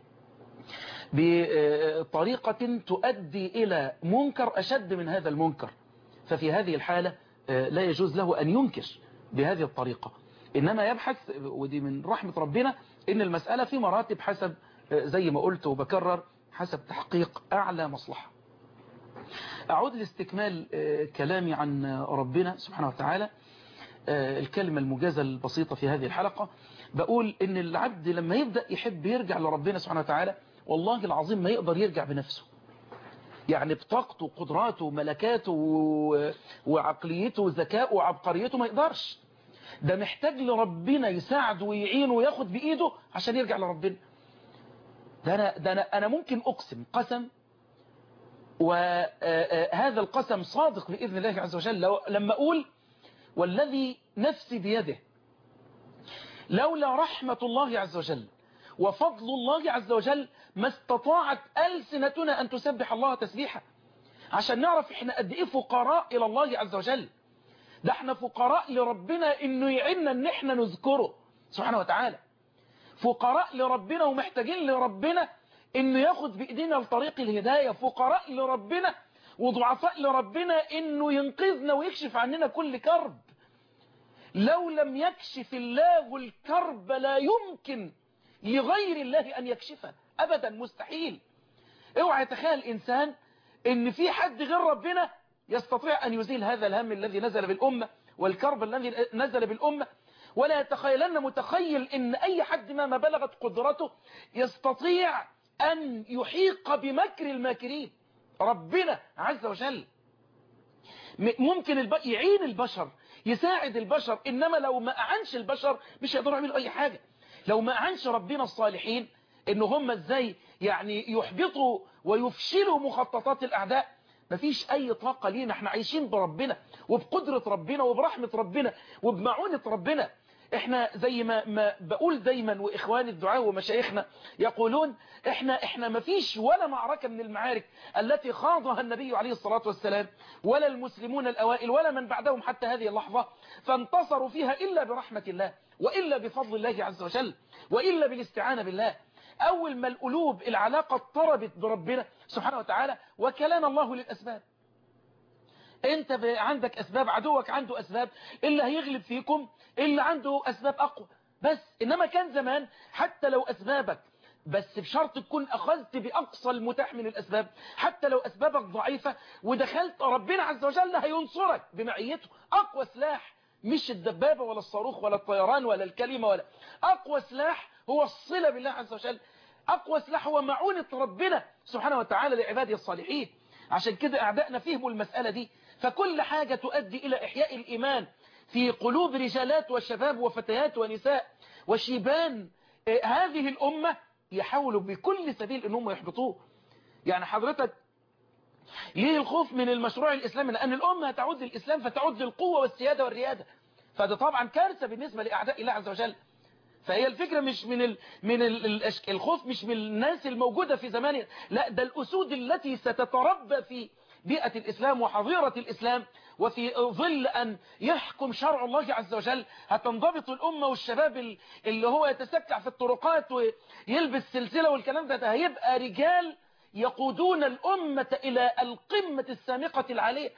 بطريقة تؤدي إلى منكر أشد من هذا المنكر ففي هذه الحالة آه، لا يجوز له أن ينكر بهذه الطريقة إنما يبحث ودي من رحمة ربنا إن المسألة في مراتب حسب آه، زي ما قلت وبكرر حسب تحقيق أعلى مصلحة أعود لاستكمال آه، كلامي عن ربنا سبحانه وتعالى آه، الكلمة المجازة البسيطة في هذه الحلقة بقول إن العبد لما يبدأ يحب يرجع لربنا سبحانه وتعالى والله العظيم ما يقدر يرجع بنفسه يعني بطاقته وقدراته وملكاته و- وعقليته وذكائه وعبقريته ما يقدرش ده محتاج لربنا يساعده ويعينه وياخد بإيده عشان يرجع لربنا ده أنا, ده أنا, أنا ممكن أقسم قسم وهذا القسم صادق بإذن الله عز وجل لو- لما أقول والذي نفسي بيده لولا رحمة الله عز وجل وفضل الله عز وجل ما استطاعت ألسنتنا أن تسبح الله تسبيحا عشان نعرف احنا قد ايه فقراء إلى الله عز وجل ده احنا فقراء لربنا انه يعيننا ان احنا نذكره سبحانه وتعالى فقراء لربنا ومحتاجين لربنا انه ياخد بايدينا لطريق الهداية فقراء لربنا وضعفاء لربنا انه ينقذنا ويكشف عننا كل كرب لو لم يكشف الله الكرب لا يمكن لغير الله ان يكشفه ابدا مستحيل اوعى يتخيل انسان ان في حد غير ربنا يستطيع ان يزيل هذا الهم الذي نزل بالامه والكرب الذي نزل بالامه ولا يتخيلن متخيل ان اي حد مهما بلغت قدرته يستطيع ان يحيق بمكر الماكرين ربنا عز وجل م- ممكن الب... يعين البشر يساعد البشر انما لو ما اعنش البشر مش هيقدروا يعملوا اي حاجة لو ما اعنش ربنا الصالحين ان هم ازاي يعني يحبطوا ويفشلوا مخططات الاعداء مفيش اي طاقة لينا احنا عايشين بربنا وبقدرة ربنا وبرحمة ربنا وبمعونة ربنا احنا زي ما, ما بقول دايما واخواني الدعاء ومشايخنا يقولون احنا احنا مفيش ولا معركة من المعارك التي خاضها النبي عليه الصلاة والسلام ولا المسلمون الاوائل ولا من بعدهم حتى هذه اللحظة فانتصروا فيها الا برحمة الله والا بفضل الله عز وجل والا بالاستعانة بالله اول ما القلوب العلاقة اضطربت بربنا سبحانه وتعالى وكلنا الله للاسباب انت ب- عندك اسباب عدوك عنده اسباب اللي هيغلب فيكم اللي عنده اسباب اقوى بس انما كان زمان حتى لو اسبابك بس بشرط تكون اخذت باقصى المتاح من الاسباب حتى لو اسبابك ضعيفة ودخلت ربنا عز وجل هينصرك بمعيته اقوى سلاح مش الدبابة ولا الصاروخ ولا الطيران ولا الكلمة ولا اقوى سلاح هو الصلة بالله عز وجل اقوى سلاح هو معونة ربنا سبحانه وتعالى لعباده الصالحين عشان كده اعدائنا فهموا المسألة دي فكل حاجة تؤدي الى احياء الايمان في قلوب رجالات وشباب وفتيات ونساء وشيبان آه، هذه الامة يحاولوا بكل سبيل انهم يحبطوه يعني حضرتك ليه الخوف من المشروع الإسلامي لأن الأمة هتعود للإسلام فتعود للقوة والسيادة والريادة فده طبعا كارثة بالنسبة لأعداء الله عز وجل فهي الفكرة مش من ال... من ال... الأشك- الخوف مش من الناس الموجودة في زماننا لا ده الأسود التي ستتربى في بيئة الإسلام وحظيرة الإسلام وفي ظل أن يحكم شرع الله عز وجل هتنضبط الأمة والشباب ال- اللي هو يتسكع في الطرقات ويلبس سلسلة والكلام ده, ده هيبقى رجال يقودون الأمة إلى القمة السامقة العالية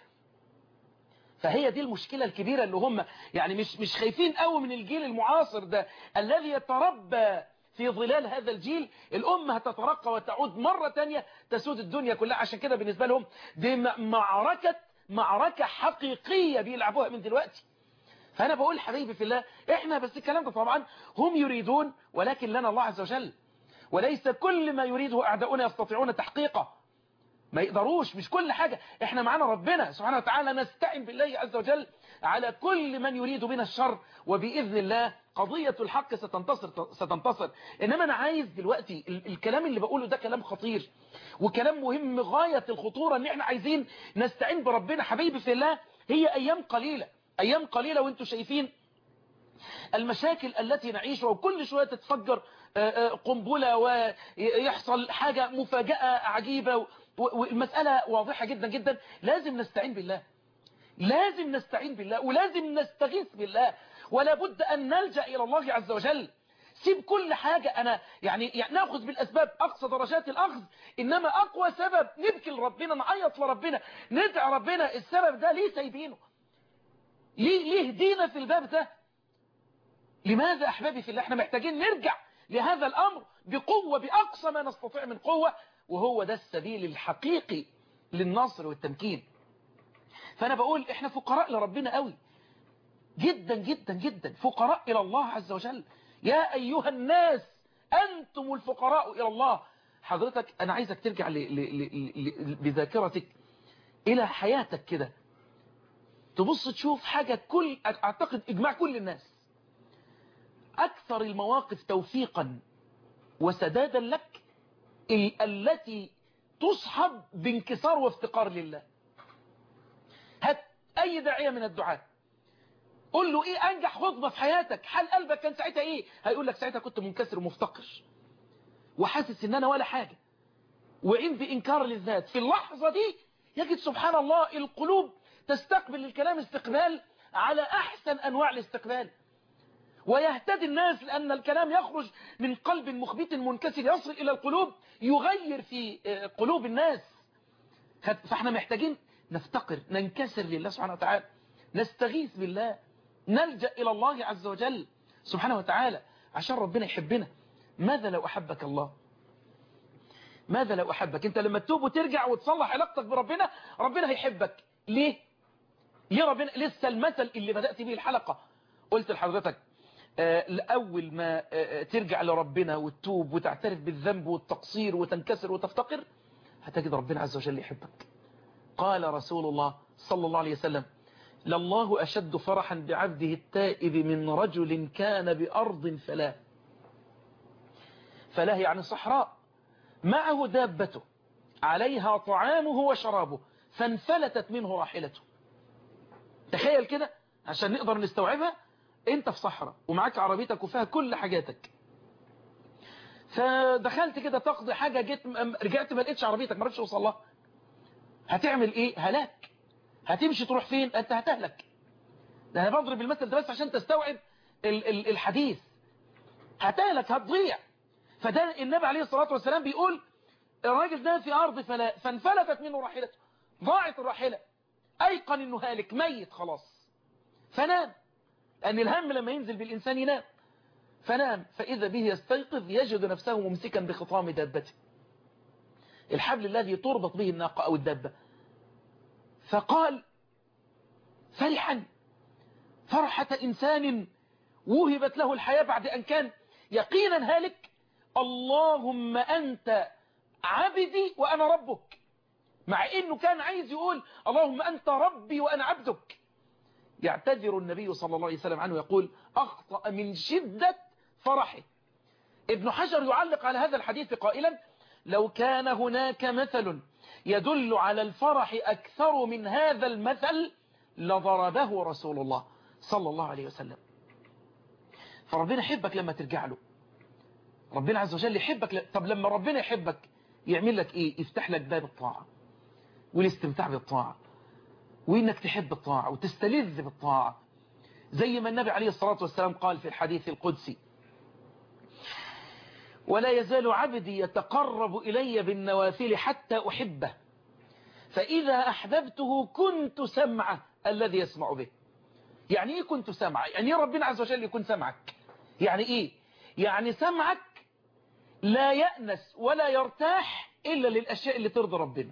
فهي دي المشكلة الكبيرة اللي هم يعني مش مش خايفين قوي من الجيل المعاصر ده الذي يتربى في ظلال هذا الجيل الأمة هتترقى وتعود مرة تانية تسود الدنيا كلها عشان كده بالنسبة لهم دي م- معركة معركة حقيقية بيلعبوها من دلوقتي فأنا بقول حبيبي في الله إحنا بس الكلام ده طبعا هم يريدون ولكن لنا الله عز وجل وليس كل ما يريده أعداؤنا يستطيعون تحقيقه ما يقدروش مش كل حاجة احنا معانا ربنا سبحانه وتعالى نستعين بالله عز وجل على كل من يريد بنا الشر وبإذن الله قضية الحق ستنتصر ستنتصر إنما أنا عايز دلوقتي ال- الكلام اللي بقوله ده كلام خطير وكلام مهم غاية الخطورة ان احنا عايزين نستعين بربنا حبيبي في الله هي أيام قليلة أيام قليلة وانتوا شايفين المشاكل التي نعيشها وكل شوية تتفجر آه، آه، قنبلة ويحصل حاجة مفاجأة عجيبة و- والمسألة واضحة جدا جدا لازم نستعين بالله لازم نستعين بالله ولازم نستغيث بالله ولا بد أن نلجأ إلى الله عز وجل سيب كل حاجة أنا يعني, يعني نأخذ بالأسباب أقصى درجات الأخذ إنما أقوى سبب نبكي لربنا نعيط لربنا ندعي ربنا السبب ده ليه سايبينه ليه, ليه دينا في الباب ده لماذا أحبابي في الله احنا محتاجين نرجع لهذا الأمر بقوة بأقصى ما نستطيع من قوة وهو ده السبيل الحقيقي للنصر والتمكين فأنا بقول إحنا فقراء لربنا قوي جدا جدا جدا فقراء إلى الله عز وجل يا أيها الناس أنتم الفقراء إلى الله حضرتك أنا عايزك ترجع ل... ل... ل... ل... بذاكرتك إلى حياتك كده تبص تشوف حاجة كل أعتقد إجماع كل الناس أكثر المواقف توفيقا وسدادا لك ال... التي تصحب بانكسار وافتقار لله هات أي داعية من الدعاة قول له إيه أنجح خطبة في حياتك حال قلبك كان ساعتها إيه هيقول لك ساعتها كنت منكسر ومفتقر وحاسس إن أنا ولا حاجة وعندي إنكار للذات في اللحظة دي يجد سبحان الله القلوب تستقبل الكلام استقبال على أحسن أنواع الاستقبال ويهتدي الناس لأن الكلام يخرج من قلب مخبت منكسر يصل إلى القلوب يغير في قلوب الناس فاحنا محتاجين نفتقر ننكسر لله سبحانه وتعالى نستغيث بالله نلجأ إلى الله عز وجل سبحانه وتعالى عشان ربنا يحبنا ماذا لو أحبك الله ماذا لو أحبك أنت لما تتوب وترجع وتصلح علاقتك بربنا ربنا هيحبك ليه ليه ربنا لسه المثل اللي بدأت به الحلقة قلت لحضرتك لأول ما ترجع لربنا وتتوب وتعترف بالذنب والتقصير وتنكسر وتفتقر هتجد ربنا عز وجل يحبك قال رسول الله صلى الله عليه وسلم لله أشد فرحا بعبده التائب من رجل كان بأرض فلاه فلاه يعني صحراء معه دابته عليها طعامه وشرابه فانفلتت منه راحلته تخيل كده عشان نقدر نستوعبها انت في صحراء ومعاك عربيتك وفيها كل حاجاتك فدخلت كده تقضي حاجة جيت رجعت ما لقيتش عربيتك ما عرفتش توصل لها هتعمل ايه هلاك هتمشي تروح فين انت هتهلك ده انا بضرب المثل ده بس عشان تستوعب ال ال الحديث هتهلك هتضيع فده النبي عليه الصلاة والسلام بيقول الراجل ده في أرض فلا فانفلتت منه راحلته ضاعت الراحلة أيقن إنه هالك ميت خلاص فنام لأن الهم لما ينزل بالإنسان ينام فنام فإذا به يستيقظ يجد نفسه ممسكا بخطام دابته الحبل الذي تربط به الناقة أو الدابة فقال فرحا فرحة إنسان وهبت له الحياة بعد أن كان يقينا هالك اللهم أنت عبدي وأنا ربك مع إنه كان عايز يقول اللهم أنت ربي وأنا عبدك يعتذر النبي صلى الله عليه وسلم عنه يقول أخطأ من شدة فرحه ابن حجر يعلق على هذا الحديث قائلا لو كان هناك مثل يدل على الفرح أكثر من هذا المثل لضربه رسول الله صلى الله عليه وسلم فربنا يحبك لما ترجع له ربنا عز وجل يحبك ل... طب لما ربنا يحبك يعمل لك ايه يفتح لك باب الطاعة والاستمتاع بالطاعة وانك تحب الطاعة وتستلذ بالطاعة زي ما النبي عليه الصلاة والسلام قال في الحديث القدسي ولا يزال عبدي يتقرب إلي بالنوافل حتى أحبه فإذا أحببته كنت سمعه الذي يسمع به يعني إيه كنت سمعه يعني إيه ربنا عز وجل يكون سمعك يعني إيه يعني سمعك لا يأنس ولا يرتاح إلا للأشياء اللي ترضي ربنا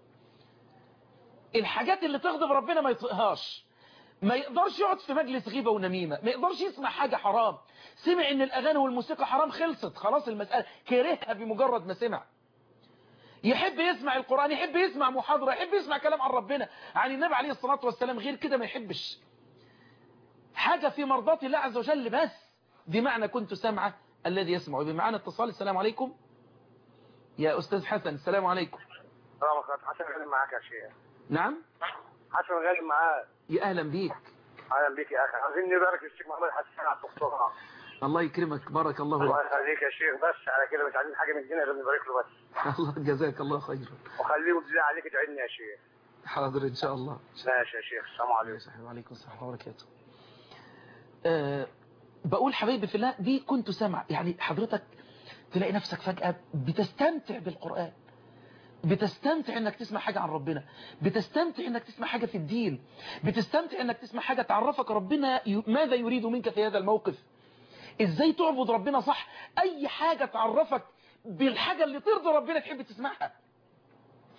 الحاجات اللي تغضب ربنا ما يطيقهاش ما يقدرش يقعد في مجلس غيبة ونميمة ما يقدرش يسمع حاجة حرام سمع ان الاغاني والموسيقى حرام خلصت خلاص المسألة كرهها بمجرد ما سمع يحب يسمع القرآن يحب يسمع محاضرة يحب يسمع كلام عن ربنا عن النبي عليه الصلاة والسلام غير كده ما يحبش حاجة في مرضات الله عز وجل بس دي معنى كنت سمعه الذي يسمع بمعنى اتصال السلام عليكم يا أستاذ حسن السلام عليكم السلام عليكم حسن غالي معاك يا شيخ نعم حسن غالي معاك يا أهلا بيك اهلا بك يا اخي عايزين نبارك للشيخ محمد حسان على الدكتوراه الله يكرمك بارك الله الله لك يخليك يا شيخ بس على كده مش عايزين حاجه من الدنيا غير نبارك له بس الله جزاك الله خيرا وخليه بالله عليك تعيني يا شيخ حاضر إن شاء الله ماشي يا شيخ السلام يا عليكم صاحبي وعليكم السلام ورحمة الله وبركاته أه بقول حبايبي في الله دي كنت سامع يعني حضرتك تلاقي نفسك فجأة بتستمتع بالقرآن بتستمتع انك تسمع حاجة عن ربنا بتستمتع انك تسمع حاجة في الدين بتستمتع انك تسمع حاجة تعرفك ربنا ي- ماذا يريد منك في هذا الموقف ازاي تعبد ربنا صح اي حاجة تعرفك بالحاجة اللي ترضي ربنا تحب تسمعها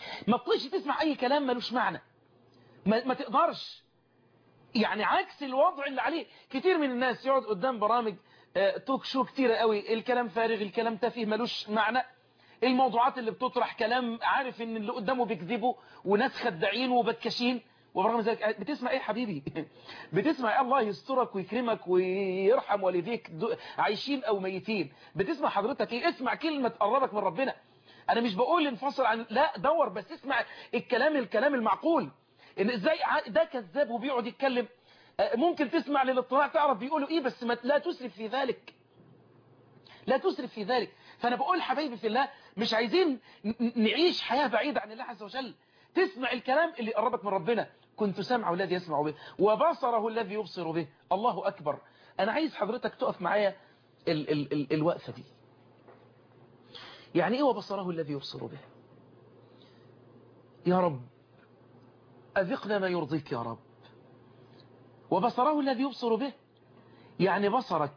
ما تطيش تسمع اي كلام ملوش معنى ما, ما تقدرش يعني عكس الوضع اللي عليه كتير من الناس يقعد قدام برامج آه، توك شو كتيرة قوي الكلام فارغ الكلام تافه ملوش معنى الموضوعات اللي بتطرح كلام عارف ان اللي قدامه بيكذبوا وناس خداعين وبكاشين وبرغم ذلك بتسمع ايه يا حبيبي بتسمع الله يسترك ويكرمك ويرحم والديك دو- عايشين او ميتين بتسمع حضرتك ايه اسمع كلمة تقربك من ربنا انا مش بقول انفصل عن لا دور بس اسمع الكلام الكلام المعقول ان ازاي ع- ده كذاب وبيقعد يتكلم آه، ممكن تسمع للاطلاع تعرف بيقولوا ايه بس ما لا تسرف في ذلك لا تسرف في ذلك فانا بقول حبايبي في الله مش عايزين ن- نعيش حياة بعيدة عن الله عز وجل تسمع الكلام اللي قربك من ربنا كنت سمعه الذي يسمع به وبصره الذي يبصر به الله أكبر أنا عايز حضرتك تقف معايا ال ال ال الوقفة دي يعني إيه وبصره الذي يبصر به يا رب أذقنا ما يرضيك يا رب وبصره الذي يبصر به يعني بصرك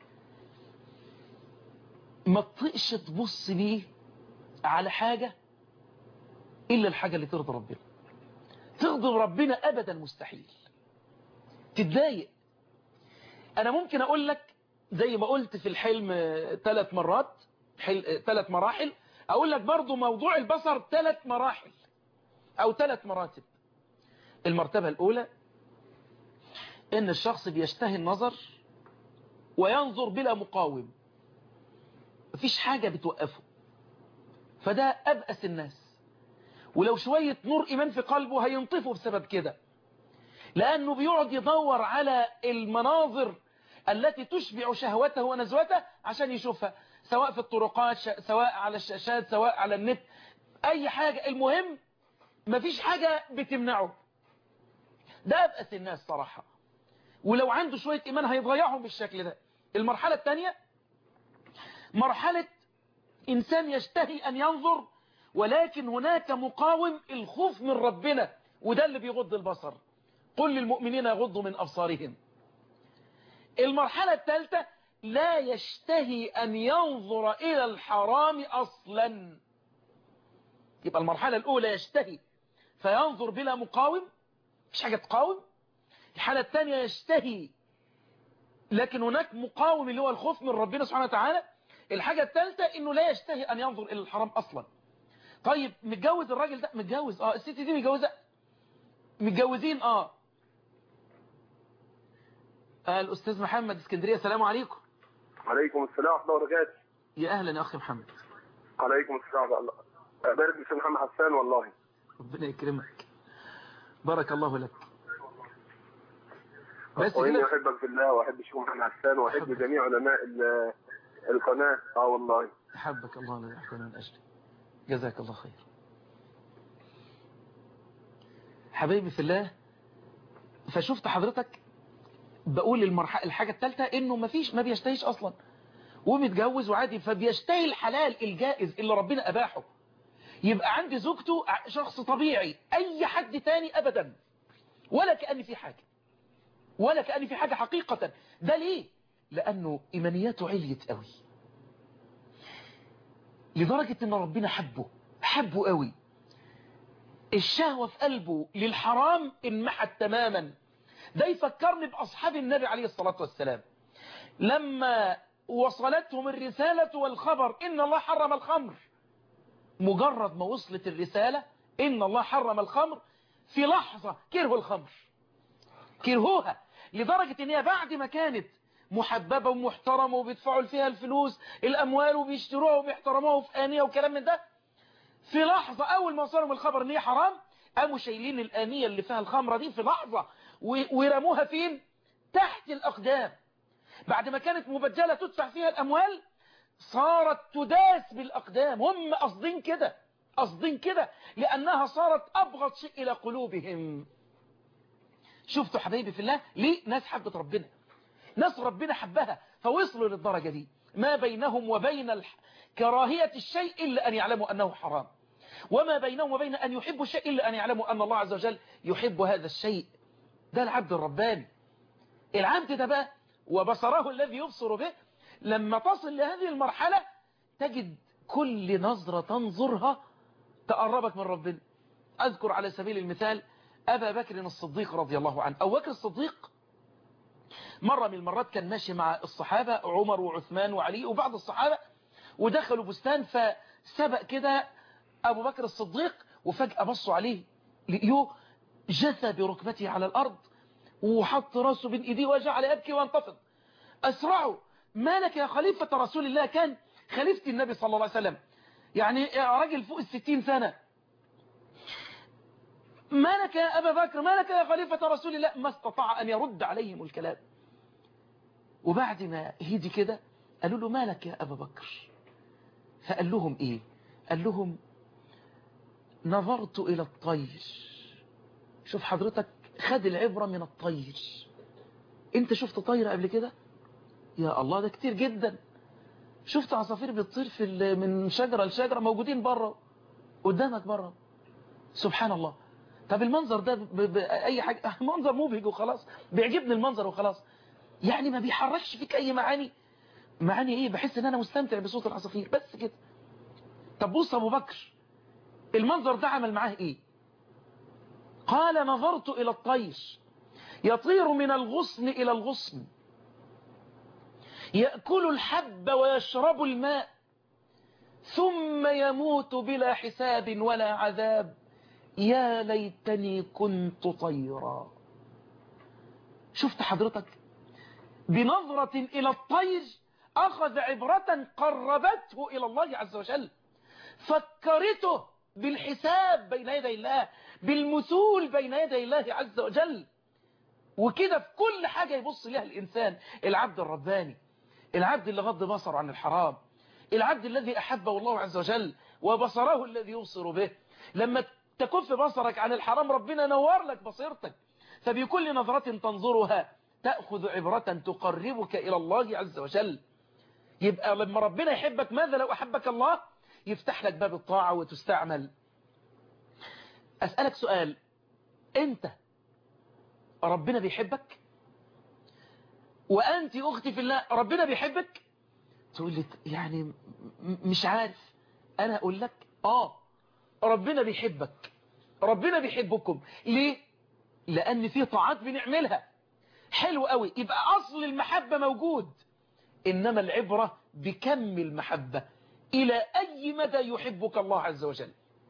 ما تطقش تبص بيه على حاجة إلا الحاجة اللي ترضي ربنا تغضب ربنا أبدا مستحيل تتضايق أنا ممكن أقول لك زي ما قلت في الحلم ثلاث مرات ثلاث مراحل أقول لك برضو موضوع البصر ثلاث مراحل أو ثلاث مراتب المرتبة الأولى إن الشخص بيشتهي النظر وينظر بلا مقاوم مفيش حاجة بتوقفه فده أبأس الناس ولو شوية نور إيمان في قلبه هينطفه بسبب كده لأنه بيقعد يدور على المناظر التي تشبع شهوته ونزوته عشان يشوفها سواء في الطرقات سواء على الشاشات سواء على النت أي حاجة المهم مفيش حاجة بتمنعه ده أبأس الناس صراحة ولو عنده شوية إيمان هيضيعهم بالشكل ده المرحلة الثانية مرحلة إنسان يشتهي أن ينظر ولكن هناك مقاوم الخوف من ربنا وده اللي بيغض البصر قل للمؤمنين يغضوا من أبصارهم المرحلة الثالثة لا يشتهي أن ينظر إلى الحرام أصلا يبقى المرحلة الأولى يشتهي فينظر بلا مقاوم مش حاجة تقاوم الحالة الثانية يشتهي لكن هناك مقاوم اللي هو الخوف من ربنا سبحانه وتعالى الحاجة الثالثة انه لا يشتهي ان ينظر الى الحرام اصلا طيب متجوز الراجل ده متجوز اه الست دي متجوزة متجوزين اه آه الاستاذ محمد اسكندرية السلام عليكم عليكم السلام ورحمه الله وبركاته يا اهلا يا اخي محمد عليكم السلام ورحمه الله بارك في محمد حسان والله ربنا يكرمك بارك الله لك بس واني كده احبك في الله واحب الشيخ محمد حسان واحب أحبك. جميع علماء ال- القناه اه والله أحبك الله لا يحكم من أجلي جزاك الله خير حبيبي في الله فشفت حضرتك بقول المرحلة الحاجة الثالثة انه مفيش ما بيشتهيش اصلا ومتجوز وعادي فبيشتهي الحلال الجائز اللي ربنا اباحه يبقى عندي زوجته شخص طبيعي اي حد تاني ابدا ولا كأن في حاجة ولا كأن في حاجة حقيقة ده ليه لانه ايمانياته عليت قوي لدرجة ان ربنا حبه حبه قوي الشهوة في قلبه للحرام انمحت تماما ده يفكرني بأصحاب النبي عليه الصلاة والسلام لما وصلتهم الرسالة والخبر إن الله حرم الخمر مجرد ما وصلت الرسالة إن الله حرم الخمر في لحظة كرهوا الخمر كرهوها لدرجة إن هي بعد ما كانت محببة ومحترمة وبيدفعوا فيها الفلوس الأموال وبيشتروها وبيحترموها في آنية وكلام من ده في لحظة أول ما وصلهم الخبر إن هي حرام قاموا شايلين الآنية اللي فيها الخمرة دي في لحظة ورموها فين تحت الأقدام بعد ما كانت مبجلة تدفع فيها الأموال صارت تداس بالأقدام هم قصدين كده قصدين كده لأنها صارت أبغض شيء إلى قلوبهم شفتوا حبايبي في الله ليه ناس حبت ربنا ناس ربنا حبها فوصلوا للدرجة دي ما بينهم وبين الح... كراهية الشيء إلا أن يعلموا أنه حرام وما بينهم وبين أن يحبوا الشيء إلا أن يعلموا أن الله عز وجل يحب هذا الشيء ده العبد الرباني العبد ده بقى وبصره الذي يبصر به لما تصل لهذه المرحلة تجد كل نظرة تنظرها تقربك من ربنا أذكر على سبيل المثال أبا بكر الصديق رضي الله عنه أبو بكر الصديق مرة من المرات كان ماشي مع الصحابة عمر وعثمان وعلي وبعض الصحابة ودخلوا بستان فسبق كده أبو بكر الصديق وفجأة بصوا عليه لقيوه جثى بركبته على الأرض وحط راسه بين إيديه وجعل يبكي وانتفض أسرعوا ما لك يا خليفة رسول الله كان خليفة النبي صلى الله عليه وسلم يعني راجل فوق الستين سنة ما لك يا أبا بكر ما لك يا خليفة رسول الله ما استطاع أن يرد عليهم الكلام وبعد ما هدي كده قالوا له ما لك يا أبا بكر فقال لهم إيه قال لهم نظرت إلى الطير شوف حضرتك خد العبرة من الطير انت شفت طير قبل كده يا الله ده كتير جدا شفت عصافير بتطير في من شجرة لشجرة موجودين بره قدامك بره سبحان الله طب المنظر ده بأي حاجة منظر مبهج وخلاص بيعجبني المنظر وخلاص يعني ما بيحركش فيك أي معاني معاني إيه بحس إن أنا مستمتع بصوت العصافير بس كده طب بص أبو بكر المنظر ده عمل معاه إيه قال نظرت إلى الطير يطير من الغصن إلى الغصن يأكل الحب ويشرب الماء ثم يموت بلا حساب ولا عذاب يا ليتني كنت طيرا شفت حضرتك بنظرة إلى الطير أخذ عبرة قربته إلى الله عز وجل فكرته بالحساب بين يدي الله بالمثول بين يدي الله عز وجل وكده في كل حاجة يبص لها الإنسان العبد الرباني العبد اللي غض بصره عن الحرام العبد الذي أحبه الله عز وجل وبصره الذي يبصر به لما تكف بصرك عن الحرام ربنا نور لك بصيرتك فبكل نظرة تنظرها تأخذ عبرة تقربك إلى الله عز وجل يبقى لما ربنا يحبك ماذا لو أحبك الله يفتح لك باب الطاعة وتستعمل أسألك سؤال أنت ربنا بيحبك وأنت أختي في الله ربنا بيحبك تقول لي يعني مش عارف أنا أقول لك آه ربنا بيحبك ربنا بيحبكم ليه لأن في طاعات بنعملها حلو قوي يبقى أصل المحبة موجود إنما العبرة بكم المحبة إلى أي مدى يحبك الله عز وجل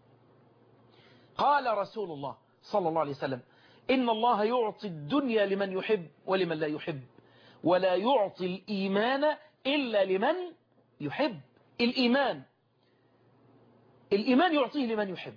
قال رسول الله صلى الله عليه وسلم إن الله يعطي الدنيا لمن يحب ولمن لا يحب ولا يعطي الإيمان إلا لمن يحب الإيمان الإيمان يعطيه لمن يحب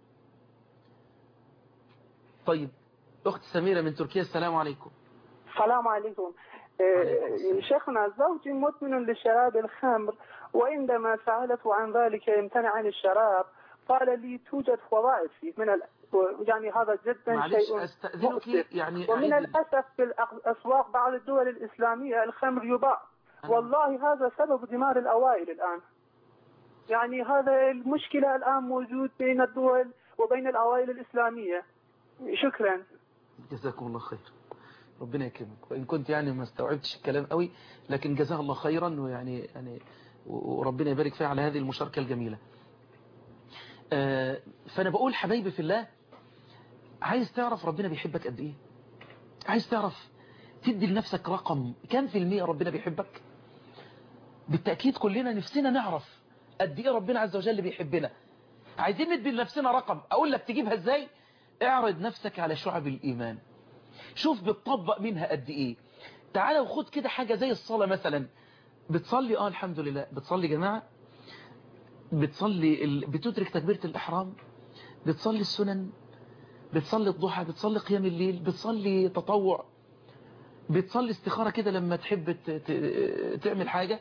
طيب أخت سميرة من تركيا السلام عليكم السلام عليكم آه، شيخنا زوجي مدمن لشراب الخمر وعندما سألته عن ذلك يمتنع عن الشراب قال لي توجد فوائد فيه من ال... يعني هذا جدا معلش شيء أستأذنك مؤسف. يعني ومن أعيد- الأسف في الأسواق بعض الدول الإسلامية الخمر يباع والله هذا سبب دمار الأوائل الآن يعني هذا المشكلة الآن موجود بين الدول وبين الأوائل الإسلامية شكرا جزاكم الله خير ربنا يكرمك وإن كنت يعني ما استوعبتش الكلام قوي لكن جزاه الله خيرا ويعني يعني وربنا يبارك فيها على هذه المشاركة الجميلة آه، فأنا بقول حبايبي في الله عايز تعرف ربنا بيحبك قد إيه عايز تعرف تدي لنفسك رقم كم في المية ربنا بيحبك بالتأكيد كلنا نفسنا نعرف قد إيه ربنا عز وجل بيحبنا عايزين ندي لنفسنا رقم أقول لك تجيبها إزاي اعرض نفسك على شعب الإيمان شوف بتطبق منها قد إيه تعالى وخد كده حاجة زي الصلاة مثلا بتصلي آه الحمد لله بتصلي جماعة بتصلي ال... بتدرك تكبيرة الإحرام بتصلي السنن بتصلي الضحى بتصلي قيام الليل بتصلي تطوع بتصلي استخارة كده لما تحب ت... ت... تعمل حاجة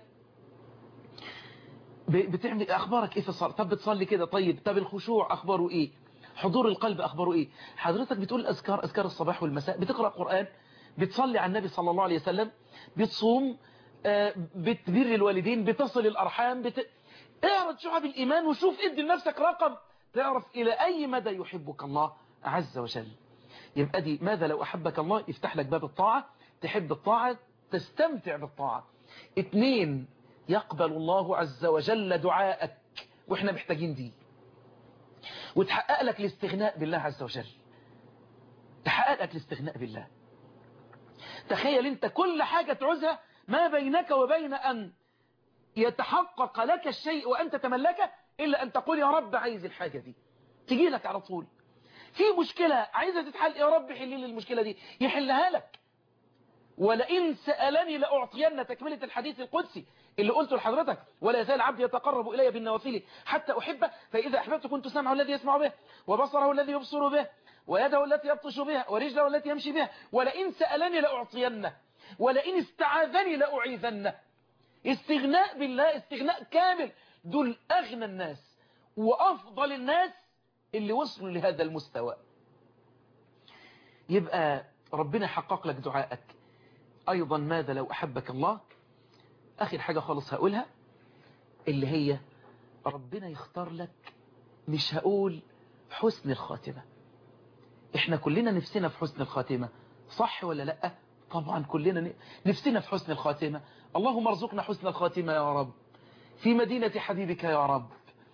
ب- بتعمل أخبارك إيه في الصلاة طب بتصلي كده طيب طب الخشوع أخباره إيه حضور القلب أخباره إيه حضرتك بتقول أذكار أذكار الصباح والمساء بتقرأ قرآن بتصلي على النبي صلى الله عليه وسلم بتصوم آه، بتبر الوالدين بتصل الأرحام بت... اعرض شعب الإيمان وشوف ادي لنفسك رقم تعرف إلى أي مدى يحبك الله عز وجل يبقى دي ماذا لو أحبك الله يفتح لك باب الطاعة تحب الطاعة تستمتع بالطاعة اتنين يقبل الله عز وجل دعاءك واحنا محتاجين دي وتحقق لك الاستغناء بالله عز وجل تحقق لك الاستغناء بالله تخيل انت كل حاجة تعوزها ما بينك وبين أن يتحقق لك الشيء وأنت تملكه إلا أن تقول يا رب عايز الحاجة دي تجي لك على طول في مشكلة عايزة تتحل يا رب حل لي المشكلة دي يحلها لك ولئن سألني لأعطين تكملة الحديث القدسي اللي قلته لحضرتك ولا يزال عبدي يتقرب إلي بالنوافل حتى أحبه فإذا أحببت كنت سمعه الذي يسمع به وبصره الذي يبصر به ويده التي يبطش بها ورجله التي يمشي بها ولئن سألني لأعطينه ولئن استعاذني لأعيذنه استغناء بالله استغناء كامل دول أغنى الناس وأفضل الناس اللي وصلوا لهذا المستوى يبقى ربنا حقق لك دعائك أيضا ماذا لو أحبك الله آخر حاجة خالص هقولها اللي هي ربنا يختار لك مش هقول حسن الخاتمة احنا كلنا نفسنا في حسن الخاتمة صح ولا لا طبعا كلنا نفسنا في حسن الخاتمة اللهم ارزقنا حسن الخاتمة يا رب في مدينة حبيبك يا رب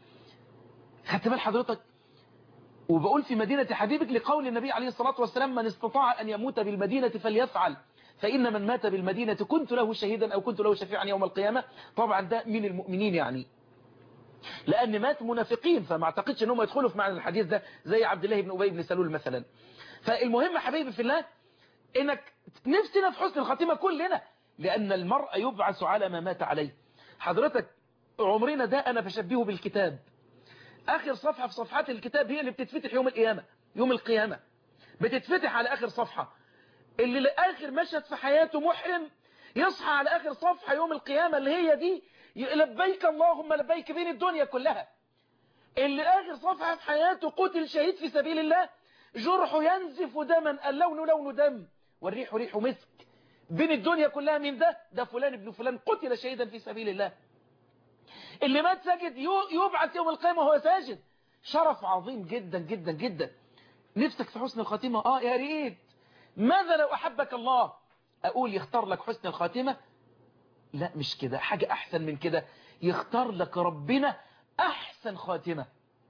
خدت بال حضرتك وبقول في مدينة حبيبك لقول النبي عليه الصلاة والسلام من استطاع أن يموت بالمدينة فليفعل فإن من مات بالمدينة كنت له شهيدا أو كنت له شفيعا يوم القيامة طبعا ده من المؤمنين يعني لأن مات منافقين فما اعتقدش أنهم يدخلوا في معنى الحديث ده زي عبد الله بن أبي بن سلول مثلا فالمهم حبيبي في الله إنك نفسنا في حسن الخاتمة كلنا لأن المرء يبعث على ما مات عليه حضرتك عمرنا ده أنا بشبهه بالكتاب آخر صفحة في صفحات الكتاب هي اللي بتتفتح يوم القيامة يوم القيامة بتتفتح على آخر صفحة اللي لآخر مشهد في حياته محرم يصحى على آخر صفحة يوم القيامة اللي هي دي لبيك اللهم لبيك بين الدنيا كلها اللي آخر صفحة في حياته قتل شهيد في سبيل الله جرحه ينزف دما اللون لون دم والريح ريح مسك بين الدنيا كلها من ده ده فلان ابن فلان قتل شهيدا في سبيل الله اللي مات ساجد يبعث يوم القيامة وهو ساجد شرف عظيم جدا جدا جدا نفسك في حسن الخاتمة اه يا ريت ماذا لو أحبك الله أقول يختار لك حسن الخاتمة لا مش كده حاجة أحسن من كده يختار لك ربنا أحسن خاتمة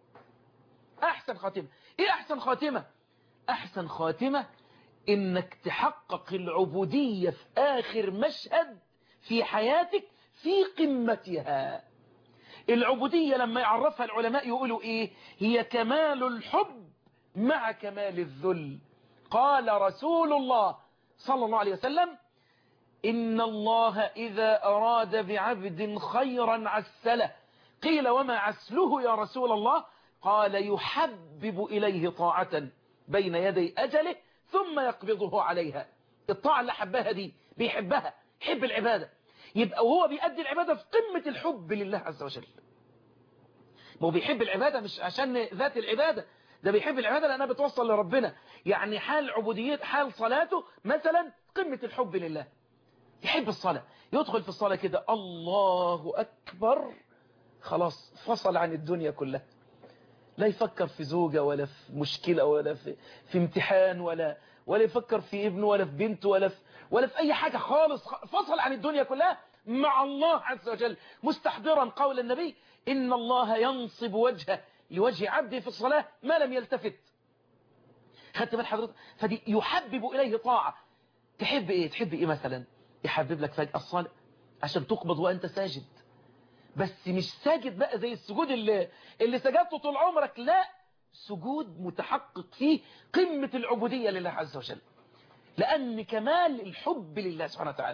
أحسن خاتمة إيه أحسن خاتمة أحسن خاتمة إنك تحقق العبودية في آخر مشهد في حياتك في قمتها العبودية لما يعرفها العلماء يقولوا إيه هي كمال الحب مع كمال الذل قال رسول الله صلى الله عليه وسلم إن الله إذا أراد بعبد خيرا عسله قيل وما عسله يا رسول الله قال يحبب إليه طاعة بين يدي أجله ثم يقبضه عليها الطاعة اللي حبها دي بيحبها يحب العبادة يبقى وهو بيأدي العبادة في قمة الحب لله عز وجل ما هو بيحب العبادة مش عشان ذات العبادة ده بيحب العبادة لأنها بتوصل لربنا يعني حال عبودية حال صلاته مثلا قمة الحب لله يحب الصلاة يدخل في الصلاة كده الله أكبر خلاص فصل عن الدنيا كلها لا يفكر في زوجة ولا في مشكلة ولا في, في امتحان ولا ولا يفكر في ابنه ولا في بنته ولا في ولا في أي حاجة خالص فصل عن الدنيا كلها مع الله عز وجل مستحضرا قول النبي إن الله ينصب وجهه لوجه عبده في الصلاة ما لم يلتفت خدت بال حضرتك فدي يحبب إليه طاعة تحب إيه تحب إيه مثلا يحبب لك فجأة الصلاة عشان تقبض وأنت ساجد بس مش ساجد بقى زي السجود اللي, اللي سجدته طول عمرك لا سجود متحقق فيه قمة العبودية لله عز وجل لأن كمال الحب لله سبحانه وتعالى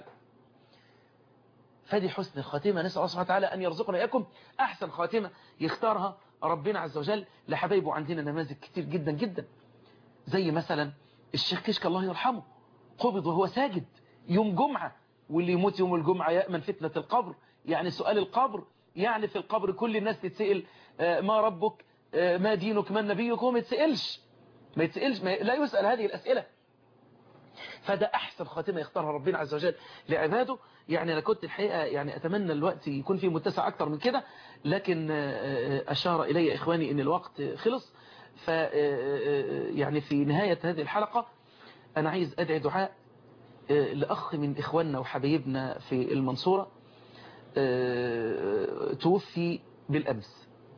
فدي حسن الخاتمة نسأل الله سبحانه وتعالى أن يرزقنا إياكم أحسن خاتمة يختارها ربنا عز وجل لحبايبه عندنا نماذج كتير جدا جدا زي مثلا الشيخ كشك الله يرحمه قبض وهو ساجد يوم جمعة واللي يموت يوم الجمعة يأمن فتنة القبر يعني سؤال القبر يعني في القبر كل الناس تتسئل ما ربك ما دينك ما نبيك وما يتسئلش ما يتسئلش ما لا يسأل هذه الأسئلة فده أحسن خاتمة يختارها ربنا عز وجل لعباده يعني أنا كنت الحقيقة يعني أتمنى الوقت يكون فيه متسع أكتر من كده لكن أشار إلي إخواني أن الوقت خلص ف يعني في نهاية هذه الحلقة أنا عايز أدعي دعاء لأخ من إخواننا وحبايبنا في المنصورة توفي بالأمس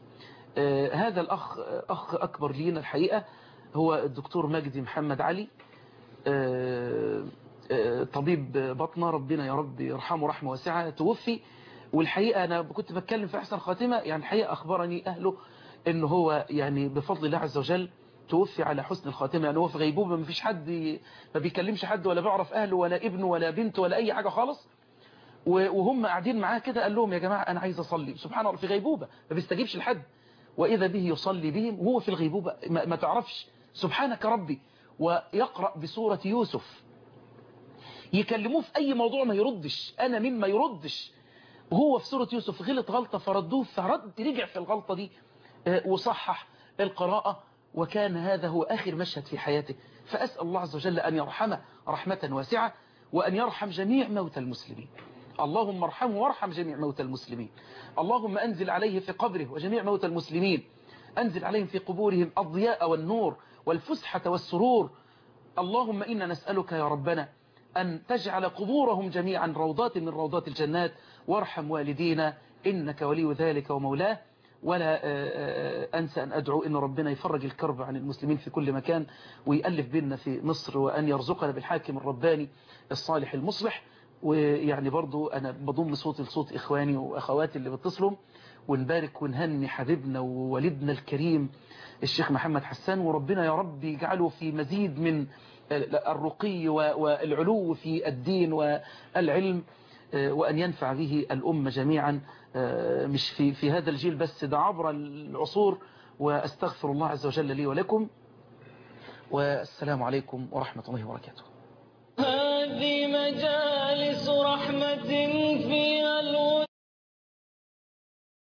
آه، هذا الأخ أخ أكبر لينا الحقيقة هو الدكتور مجدي محمد علي آه، آه، طبيب بطنة ربنا يا رب يرحمه رحمة واسعة توفي والحقيقة أنا كنت بتكلم في أحسن خاتمة يعني الحقيقة أخبرني أهله إنه هو يعني بفضل الله عز وجل توفي على حسن الخاتمة يعني هو في غيبوبة ما فيش حد ي- ما بيكلمش حد ولا بيعرف أهله ولا ابنه ولا بنته ولا أي حاجة خالص و- وهم قاعدين معاه كده قال لهم يا جماعة أنا عايز أصلي سبحان الله في غيبوبة ما بيستجيبش لحد وإذا به يصلي بهم وهو في الغيبوبة ما, ما تعرفش سبحانك ربي ويقرأ بسورة يوسف يكلموه في أي موضوع ما يردش أنا مما يردش وهو في سورة يوسف غلط غلطة فردوه فرد رجع في الغلطة دي آه، وصحح القراءة وكان هذا هو آخر مشهد في حياته فأسأل الله عز وجل أن يرحمه رحمة واسعة وأن يرحم جميع موتى المسلمين اللهم ارحمه وارحم جميع موتى المسلمين اللهم أنزل عليه في قبره وجميع موتى المسلمين أنزل عليهم في قبورهم الضياء والنور والفسحة والسرور اللهم إنا نسألك يا ربنا أن تجعل قبورهم جميعا روضات من روضات الجنات وارحم والدينا إنك ولي ذلك ومولاه ولا آه، آه، أنسى أن أدعو أن ربنا يفرج الكرب عن المسلمين في كل مكان ويألف بيننا في مصر وأن يرزقنا بالحاكم الرباني الصالح المصلح ويعني برضو أنا بضم صوتي لصوت إخواني وأخواتي اللي بتصلهم ونبارك ونهني حبيبنا ووالدنا الكريم الشيخ محمد حسان وربنا يا رب يجعله في مزيد من الرقي والعلو في الدين والعلم وأن ينفع به الأمة جميعا مش في, في هذا الجيل بس ده عبر العصور وأستغفر الله عز وجل لي ولكم والسلام عليكم ورحمة الله وبركاته هذه مجالس رحمة فيها الوحيد